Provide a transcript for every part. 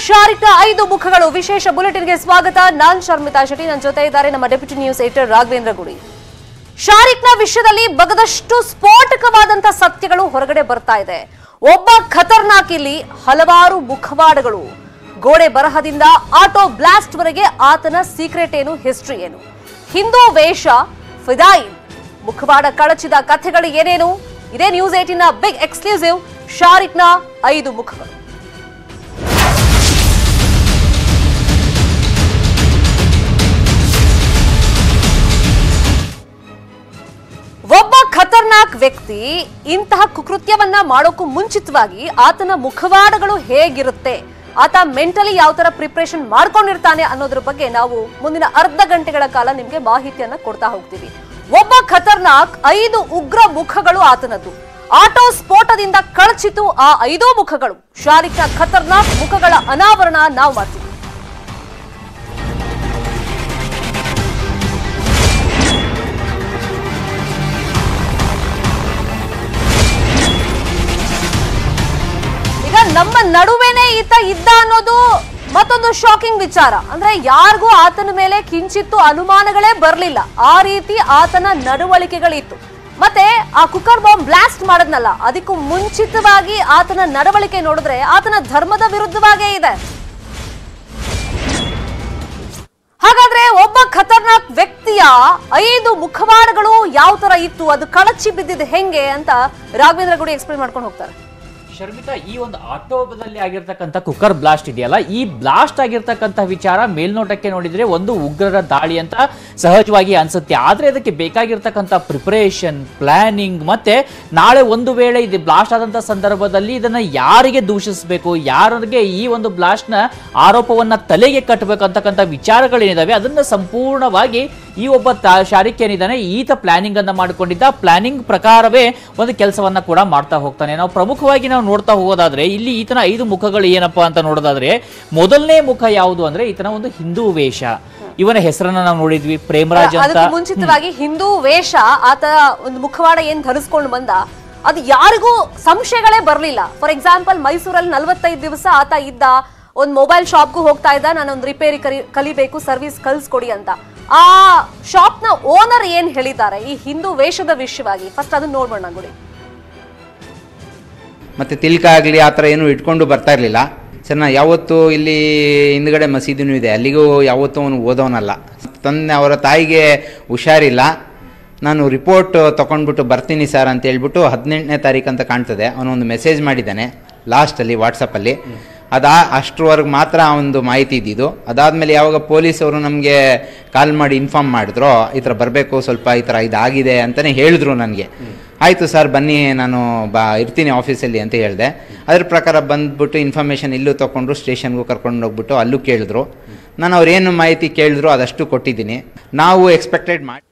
ಶಾರಿಕ್ನ ಐದು ಮುಖಗಳು ವಿಶೇಷ ಬುಲೆಟಿನ್ಗೆ ಸ್ವಾಗತ ನಾನ್ ಶರ್ಮಿತಾ ಶೆಟ್ಟಿ ನನ್ನ ಜೊತೆ ಇದ್ದಾರೆ ನಮ್ಮ ಡೆಪ್ಯೂಟಿ ನ್ಯೂಸ್ ಎಡಿಟರ್ ರಾಘವೇಂದ್ರ ಗುಡಿ ಶಾರಿಕ್ನ ವಿಷಯದಲ್ಲಿ ಬಗದಷ್ಟು ಸ್ಫೋಟಕವಾದಂತ ಸತ್ಯಗಳು ಹೊರಗಡೆ ಬರ್ತಾ ಇದೆ ಒಬ್ಬ ಖತರ್ನಾಕ್ ಇಲ್ಲಿ ಹಲವಾರು ಮುಖವಾಡಗಳು ಗೋಡೆ ಬರಹದಿಂದ ಆಟೋ ಬ್ಲಾಸ್ಟ್ ವರೆಗೆ ಆತನ ಸೀಕ್ರೆಟ್ ಏನು ಹಿಸ್ಟ್ರಿ ಏನು ಹಿಂದೂ ವೇಷ ಫಿದಾಯಿನ್ ಮುಖವಾಡ ಕಳಚಿದ ಕಥೆಗಳು ಏನೇನು ಇದೇ ನ್ಯೂಸ್ ಏಟಿನ ಬಿಗ್ ಎಕ್ಸ್ಕ್ಲೂಸಿವ್ ಶಾರಿಕ್ನ ಐದು ಮುಖಗಳು ಒಬ್ಬ ಖತರ್ನಾಕ್ ವ್ಯಕ್ತಿ ಇಂತಹ ಕುಕೃತ್ಯವನ್ನ ಮಾಡೋಕ್ಕೂ ಮುಂಚಿತವಾಗಿ ಆತನ ಮುಖವಾಡಗಳು ಹೇಗಿರುತ್ತೆ ಆತ ಮೆಂಟಲಿ ಯಾವ ತರ ಪ್ರಿಪ್ರೇಷನ್ ಮಾಡ್ಕೊಂಡಿರ್ತಾನೆ ಅನ್ನೋದ್ರ ಬಗ್ಗೆ ನಾವು ಮುಂದಿನ ಅರ್ಧ ಗಂಟೆಗಳ ಕಾಲ ನಿಮ್ಗೆ ಮಾಹಿತಿಯನ್ನ ಕೊಡ್ತಾ ಹೋಗ್ತೀವಿ ಒಬ್ಬ ಖತರ್ನಾಕ್ ಐದು ಉಗ್ರ ಮುಖಗಳು ಆತನದ್ದು ಆಟೋ ಸ್ಫೋಟದಿಂದ ಕಳಚಿತು ಆ ಐದೂ ಮುಖಗಳು ಶಾರಿಕ್ನ ಖತರ್ನಾಕ್ ಮುಖಗಳ ಅನಾವರಣ ನಾವು ಮಾಡ್ತೀವಿ ಈಗ ನಮ್ಮ ನಡುವೆನೇ ಈತ ಇದ್ದ ಅನ್ನೋದು ಮತ್ತೊಂದು ಶಾಕಿಂಗ್ ವಿಚಾರ ಅಂದ್ರೆ ಯಾರಿಗೂ ಆತನ ಮೇಲೆ ಕಿಂಚಿತ್ತು ಅನುಮಾನಗಳೇ ಬರಲಿಲ್ಲ ಆ ರೀತಿ ಆತನ ನಡವಳಿಕೆಗಳಿತ್ತು ಮತ್ತೆ ಆ ಕುಕ್ಕರ್ ಬಾಂಬ್ ಬ್ಲಾಸ್ಟ್ ಮಾಡದ್ನಲ್ಲ ಅದಕ್ಕೂ ಮುಂಚಿತವಾಗಿ ಆತನ ನಡವಳಿಕೆ ನೋಡಿದ್ರೆ ಆತನ ಧರ್ಮದ ವಿರುದ್ಧವಾಗೇ ಇದೆ ಹಾಗಾದ್ರೆ ಒಬ್ಬ ಖತರ್ನಾಕ್ ವ್ಯಕ್ತಿಯ ಐದು ಮುಖವಾಡಗಳು ಯಾವ ತರ ಇತ್ತು ಅದು ಕಳಚಿ ಬಿದ್ದಿದ್ದು ಹೆಂಗೆ ಅಂತ ರಾಘವೇಂದ್ರ ಗುಡಿ ಎಕ್ಸ್ಪ್ಲೇನ್ ಮಾಡ್ಕೊಂಡು ಹೋಗ್ತಾರೆ ಶರ್ಮಿತಾ ಈ ಒಂದು ಆಟೋದಲ್ಲಿ ಆಗಿರ್ತಕ್ಕಂಥ ಕುಕ್ಕರ್ ಬ್ಲಾಸ್ಟ್ ಇದೆಯಲ್ಲ ಈ ಬ್ಲಾಸ್ಟ್ ಆಗಿರ್ತಕ್ಕಂಥ ವಿಚಾರ ಮೇಲ್ನೋಟಕ್ಕೆ ನೋಡಿದ್ರೆ ಒಂದು ಉಗ್ರರ ದಾಳಿ ಅಂತ ಸಹಜವಾಗಿ ಅನ್ಸುತ್ತೆ ಆದ್ರೆ ಅದಕ್ಕೆ ಬೇಕಾಗಿರ್ತಕ್ಕಂಥ ಪ್ರಿಪರೇಷನ್ ಪ್ಲಾನಿಂಗ್ ಮತ್ತೆ ನಾಳೆ ಒಂದು ವೇಳೆ ಇದು ಬ್ಲಾಸ್ಟ್ ಆದಂತ ಸಂದರ್ಭದಲ್ಲಿ ಇದನ್ನ ಯಾರಿಗೆ ದೂಷಿಸಬೇಕು ಯಾರಿಗೆ ಈ ಒಂದು ಬ್ಲಾಸ್ಟ್ ನ ಆರೋಪವನ್ನ ತಲೆಗೆ ಕಟ್ಟಬೇಕು ಅಂತಕ್ಕಂಥ ವಿಚಾರಗಳೇನಿದಾವೆ ಅದನ್ನ ಸಂಪೂರ್ಣವಾಗಿ ಈ ಒಬ್ಬ ತ- ಶಾರಿಕ್ ಏನಿದ್ದಾನೆ ಈತ ಪ್ಲಾನಿಂಗ್ ಅನ್ನ ಮಾಡಿಕೊಂಡಿದ್ದ ಪ್ಲಾನಿಂಗ್ ಪ್ರಕಾರವೇ ಒಂದು ಕೆಲಸವನ್ನ ಕೂಡ ಮಾಡ್ತಾ ಹೋಗ್ತಾನೆ ನಾವು ಪ್ರಮುಖವಾಗಿ ನಾವು ನೋಡ್ತಾ ಹೋಗೋದಾದ್ರೆ ಇಲ್ಲಿ ಈತನ ಐದು ಮುಖಗಳು ಏನಪ್ಪಾ ಅಂತ ನೋಡೋದಾದ್ರೆ ಮೊದಲನೇ ಮುಖ ಯಾವುದು ಅಂದ್ರೆ ಈತನ ಒಂದು ಹಿಂದೂ ವೇಷ ಇವನ ಹೆಸರನ್ನ ನಾವು ನೋಡಿದ್ವಿ ಪ್ರೇಮರಾಜ್ ಅಂತ ಅದಕ್ಕೂ ಮುಂಚಿತವಾಗಿ ಹಿಂದೂ ವೇಷ ಆತ ಒಂದು ಮುಖವಾಡ ಏನ್ ಧರಿಸ್ಕೊಂಡು ಬಂದ ಅದು ಯಾರಿಗೂ ಸಂಶಯಗಳೇ ಬರಲಿಲ್ಲ ಫಾರ್ ಎಕ್ಸಾಂಪಲ್ ಮೈಸೂರಲ್ಲಿ ನಲವತ್ತೈದು ದಿವಸ ಆತ ಇದ್ದ ಒಂದ್ ಮೊಬೈಲ್ ಶಾಪ್ಗೂ ಹೋಗ್ತಾ ಇದ್ದ ನಾನು ಒಂದು ರಿಪೇರಿ ಕಲಿ ಕಲಿಬೇಕು ಸರ್ವಿಸ್ ಕಲ್ಸ್ಕೊಡಿ ಅಂತ ಆ ಶಾಪ್ ನ ಓನರ್ ಏನ್ ಹೇಳಿದ್ದಾರೆ ಈ ಹಿಂದೂ ವೇಷದ ವಿಷಯವಾಗಿ ಫಸ್ಟ್ ಅದನ್ನ ನೋಡ್ಬೋಣ ಗುಡಿ ಮತ್ತು ತಿಲ್ಕ ಆಗಲಿ ಆ ಥರ ಏನೂ ಇಟ್ಕೊಂಡು ಬರ್ತಾ ಇರಲಿಲ್ಲ ಸರ್ ನಾ ಯಾವತ್ತೂ ಇಲ್ಲಿ ಹಿಂದ್ಗಡೆ ಮಸೀದಿನೂ ಇದೆ ಅಲ್ಲಿಗೂ ಯಾವತ್ತೂ ಅವನು ಓದೋನಲ್ಲ ತಂದೆ ಅವರ ತಾಯಿಗೆ ಹುಷಾರಿಲ್ಲ ನಾನು ರಿಪೋರ್ಟ್ ತೊಗೊಂಡ್ಬಿಟ್ಟು ಬರ್ತೀನಿ ಸರ್ ಅಂತ ಹೇಳ್ಬಿಟ್ಟು ಹದಿನೆಂಟನೇ ತಾರೀಕು ಅಂತ ಕಾಣ್ತದೆ ಅವನೊಂದು ಮೆಸೇಜ್ ಮಾಡಿದ್ದಾನೆ ಲಾಸ್ಟಲ್ಲಿ ವಾಟ್ಸಪ್ಪಲ್ಲಿ ಅದಾ ಅಷ್ಟರವರೆಗೆ ಮಾತ್ರ ಒಂದು ಮಾಹಿತಿ ಇದ್ದಿದ್ದು ಅದಾದಮೇಲೆ ಯಾವಾಗ ಪೊಲೀಸವರು ನಮಗೆ ಕಾಲ್ ಮಾಡಿ ಇನ್ಫಾರ್ಮ್ ಮಾಡಿದ್ರು ಈ ಥರ ಬರಬೇಕು ಸ್ವಲ್ಪ ಈ ಥರ ಇದಾಗಿದೆ ಅಂತಲೇ ಹೇಳಿದ್ರು ನನಗೆ ಆಯಿತು ಸರ್ ಬನ್ನಿ ನಾನು ಬಾ ಇರ್ತೀನಿ ಆಫೀಸಲ್ಲಿ ಅಂತ ಹೇಳಿದೆ ಅದ್ರ ಪ್ರಕಾರ ಬಂದ್ಬಿಟ್ಟು ಇನ್ಫಾರ್ಮೇಷನ್ ಇಲ್ಲೂ ತೊಗೊಂಡ್ರು ಸ್ಟೇಷನ್ಗೂ ಕರ್ಕೊಂಡು ಹೋಗ್ಬಿಟ್ಟು ಅಲ್ಲೂ ಕೇಳಿದ್ರು ನಾನು ಅವ್ರೇನು ಮಾಹಿತಿ ಕೇಳಿದ್ರು ಅದಷ್ಟು ಕೊಟ್ಟಿದ್ದೀನಿ ನಾವು ಎಕ್ಸ್ಪೆಕ್ಟೆಡ್ ಮಾಡಿ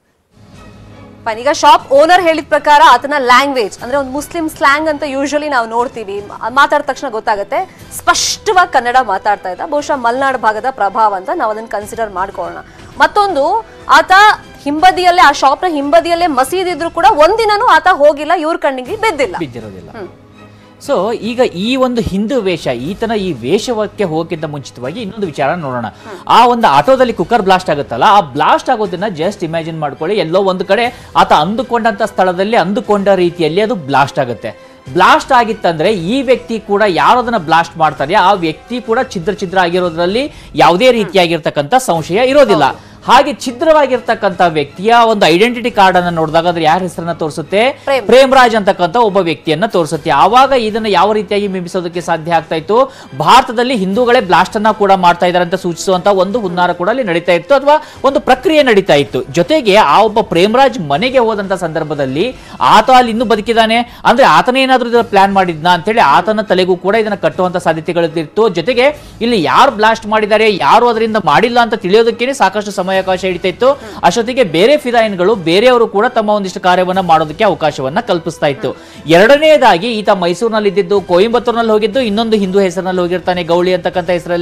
ಫೈನ್ ಈಗ ಶಾಪ್ ಓನರ್ ಹೇಳಿದ ಪ್ರಕಾರ ಆತನ ಲ್ಯಾಂಗ್ವೇಜ್ ಅಂದ್ರೆ ಒಂದು ಮುಸ್ಲಿಂ ಸ್ಲ್ಯಾಂಗ್ ಅಂತ ಯೂಶಲಿ ನಾವು ನೋಡ್ತೀವಿ ಮ- ಮಾತಾಡಿದ ತಕ್ಷಣ ಗೊತ್ತಾಗುತ್ತೆ ಸ್ಪಷ್ಟವಾಗಿ ಕನ್ನಡ ಮಾತಾಡ್ತಾ ಇದ್ದ ಬಹುಶಃ ಮಲೆನಾಡು ಭಾಗದ ಪ್ರಭಾವ ಅಂತ ನಾವು ಅದನ್ನ ಕನ್ಸಿಡರ್ ಮಾಡ್ಕೊಳ್ಳೋಣ ಮತ್ತೊಂದು ಆತ ಹಿಂಬದಿಯಲ್ಲೇ ಆ ಶಾಪ್ನ ಹಿಂಬದಿಯಲ್ಲೇ ಮಸೀದಿ ಇದ್ರು ಕೂಡ ಒಂದಿನನೂ ಆತ ಹೋಗಿಲ್ಲ ಇವ್ರ ಕಣ್ಣಿಗೆ ಬಿದ್ದಿಲ್ಲ ಬಿದ್ದಿರೋದಿಲ್ಲ ಸೊ ಈಗ ಈ ಒಂದು ಹಿಂದೂ ವೇಷ ಈತನ ಈ ವೇಷವಕ್ಕೆ ಹೋಗಕ್ಕಿಂತ ಮುಂಚಿತವಾಗಿ ಇನ್ನೊಂದು ವಿಚಾರ ನೋಡೋಣ ಆ ಒಂದು ಆಟೋದಲ್ಲಿ ಕುಕ್ಕರ್ ಬ್ಲಾಸ್ಟ್ ಆಗುತ್ತಲ್ಲ ಆ ಬ್ಲಾಸ್ಟ್ ಆಗೋದನ್ನ ಜಸ್ಟ್ ಇಮ್ಯಾಜಿನ್ ಮಾಡ್ಕೊಳ್ಳಿ ಎಲ್ಲೋ ಒಂದು ಕಡೆ ಆತ ಅಂದುಕೊಂಡಂತ ಸ್ಥಳದಲ್ಲಿ ಅಂದುಕೊಂಡ ರೀತಿಯಲ್ಲಿ ಅದು ಬ್ಲಾಸ್ಟ್ ಆಗುತ್ತೆ ಬ್ಲಾಸ್ಟ್ ಆಗಿತ್ತಂದ್ರೆ ಈ ವ್ಯಕ್ತಿ ಕೂಡ ಯಾರು ಅದನ್ನ ಬ್ಲಾಸ್ಟ್ ಮಾಡ್ತಾರೆ ಆ ವ್ಯಕ್ತಿ ಕೂಡ ಛಿದ್ರ ಛಿದ್ರ ಆಗಿರೋದ್ರಲ್ಲಿ ಯಾವುದೇ ರೀತಿಯಾಗಿರ್ತಕ್ಕಂಥ ಸಂಶಯ ಇರೋದಿಲ್ಲ ಹಾಗೆ ಛಿದ್ರವಾಗಿರ್ತಕ್ಕಂಥ ವ್ಯಕ್ತಿಯ ಒಂದು ಐಡೆಂಟಿಟಿ ಕಾರ್ಡ್ ಅನ್ನ ನೋಡಿದಾಗ ಅದ್ರ ಯಾರ ಹೆಸರನ್ನ ತೋರಿಸುತ್ತೆ ಪ್ರೇಮ್. ಪ್ರೇಮರಾಜ್ ಅಂತಕ್ಕಂಥ ಒಬ್ಬ ವ್ಯಕ್ತಿಯನ್ನ ತೋರಿಸುತ್ತೆ ಆವಾಗ ಇದನ್ನ ಯಾವ ರೀತಿಯಾಗಿ ಬಿಂಬಿಸೋದಕ್ಕೆ ಸಾಧ್ಯ ಆಗ್ತಾ ಇತ್ತು ಭಾರತದಲ್ಲಿ ಹಿಂದೂಗಳೇ ಬ್ಲಾಸ್ಟ್ ಅನ್ನ ಕೂಡ ಮಾಡ್ತಾ ಇದ್ದಾರೆ ಅಂತ ಸೂಚಿಸುವಂತ ಒಂದು ಹುನ್ನಾರ ಕೂಡ ಅಲ್ಲಿ ನಡೀತಾ ಇತ್ತು ಅಥವಾ ಒಂದು ಪ್ರಕ್ರಿಯೆ ನಡೀತಾ ಇತ್ತು ಜೊತೆಗೆ ಆ ಒಬ್ಬ ಪ್ರೇಮರಾಜ್ ಮನೆಗೆ ಹೋದಂತ ಸಂದರ್ಭದಲ್ಲಿ ಆತ ಅಲ್ಲಿ ಇನ್ನೂ ಬದುಕಿದಾನೆ ಅಂದ್ರೆ ಆತನೇನಾದ್ರೂ ಇದನ್ನ ಪ್ಲಾನ್ ಮಾಡಿದ್ನ ಅಂತೇಳಿ ಆತನ ತಲೆಗೂ ಕೂಡ ಇದನ್ನ ಕಟ್ಟುವಂತ ಸಾಧ್ಯತೆಗಳಿತ್ತು ಜೊತೆಗೆ ಇಲ್ಲಿ ಯಾರು ಬ್ಲಾಸ್ಟ್ ಮಾಡಿದ್ದಾರೆ ಯಾರು ಅದರಿಂದ ಮಾಡಿಲ್ಲ ಅಂತ ತಿಳಿಯೋದಕ್ಕೇನೆ ಸಾಕಷ್ಟು ಸಮಯಾವಕಾಶ ಹಿಡಿತಾ ಇತ್ತು ಅಷ್ಟೊತ್ತಿಗೆ ಬೇರೆ ಫಿದಾಯಿನ್ಗಳು ಬೇರೆಯವರು ಕೂಡ ತಮ್ಮ ಒಂದಿಷ್ಟು ಕಾರ್ಯವನ್ನ ಮಾಡೋದಕ್ಕೆ ಅವಕಾಶವನ್ನ ಕಲ್ಪಿಸ್ತಾ ಇತ್ತು ಎರಡನೇದಾಗಿ ಈತ ಮೈಸೂರಿನಲ್ಲಿ ಇದ್ದಿದ್ದು ಕೊಯಂಬತ್ತೂರಿನಲ್ಲಿ ಹೋಗಿದ್ದು ಇನ್ನೊಂದು ಹಿಂದೂ ಹೆಸರಿನಲ್ಲಿ ಹೋಗಿರ್ತಾನೆ ಗೌಳಿ ಅಂತಕ್ಕಂಥ ಹೆಸರಲ್ಲಿ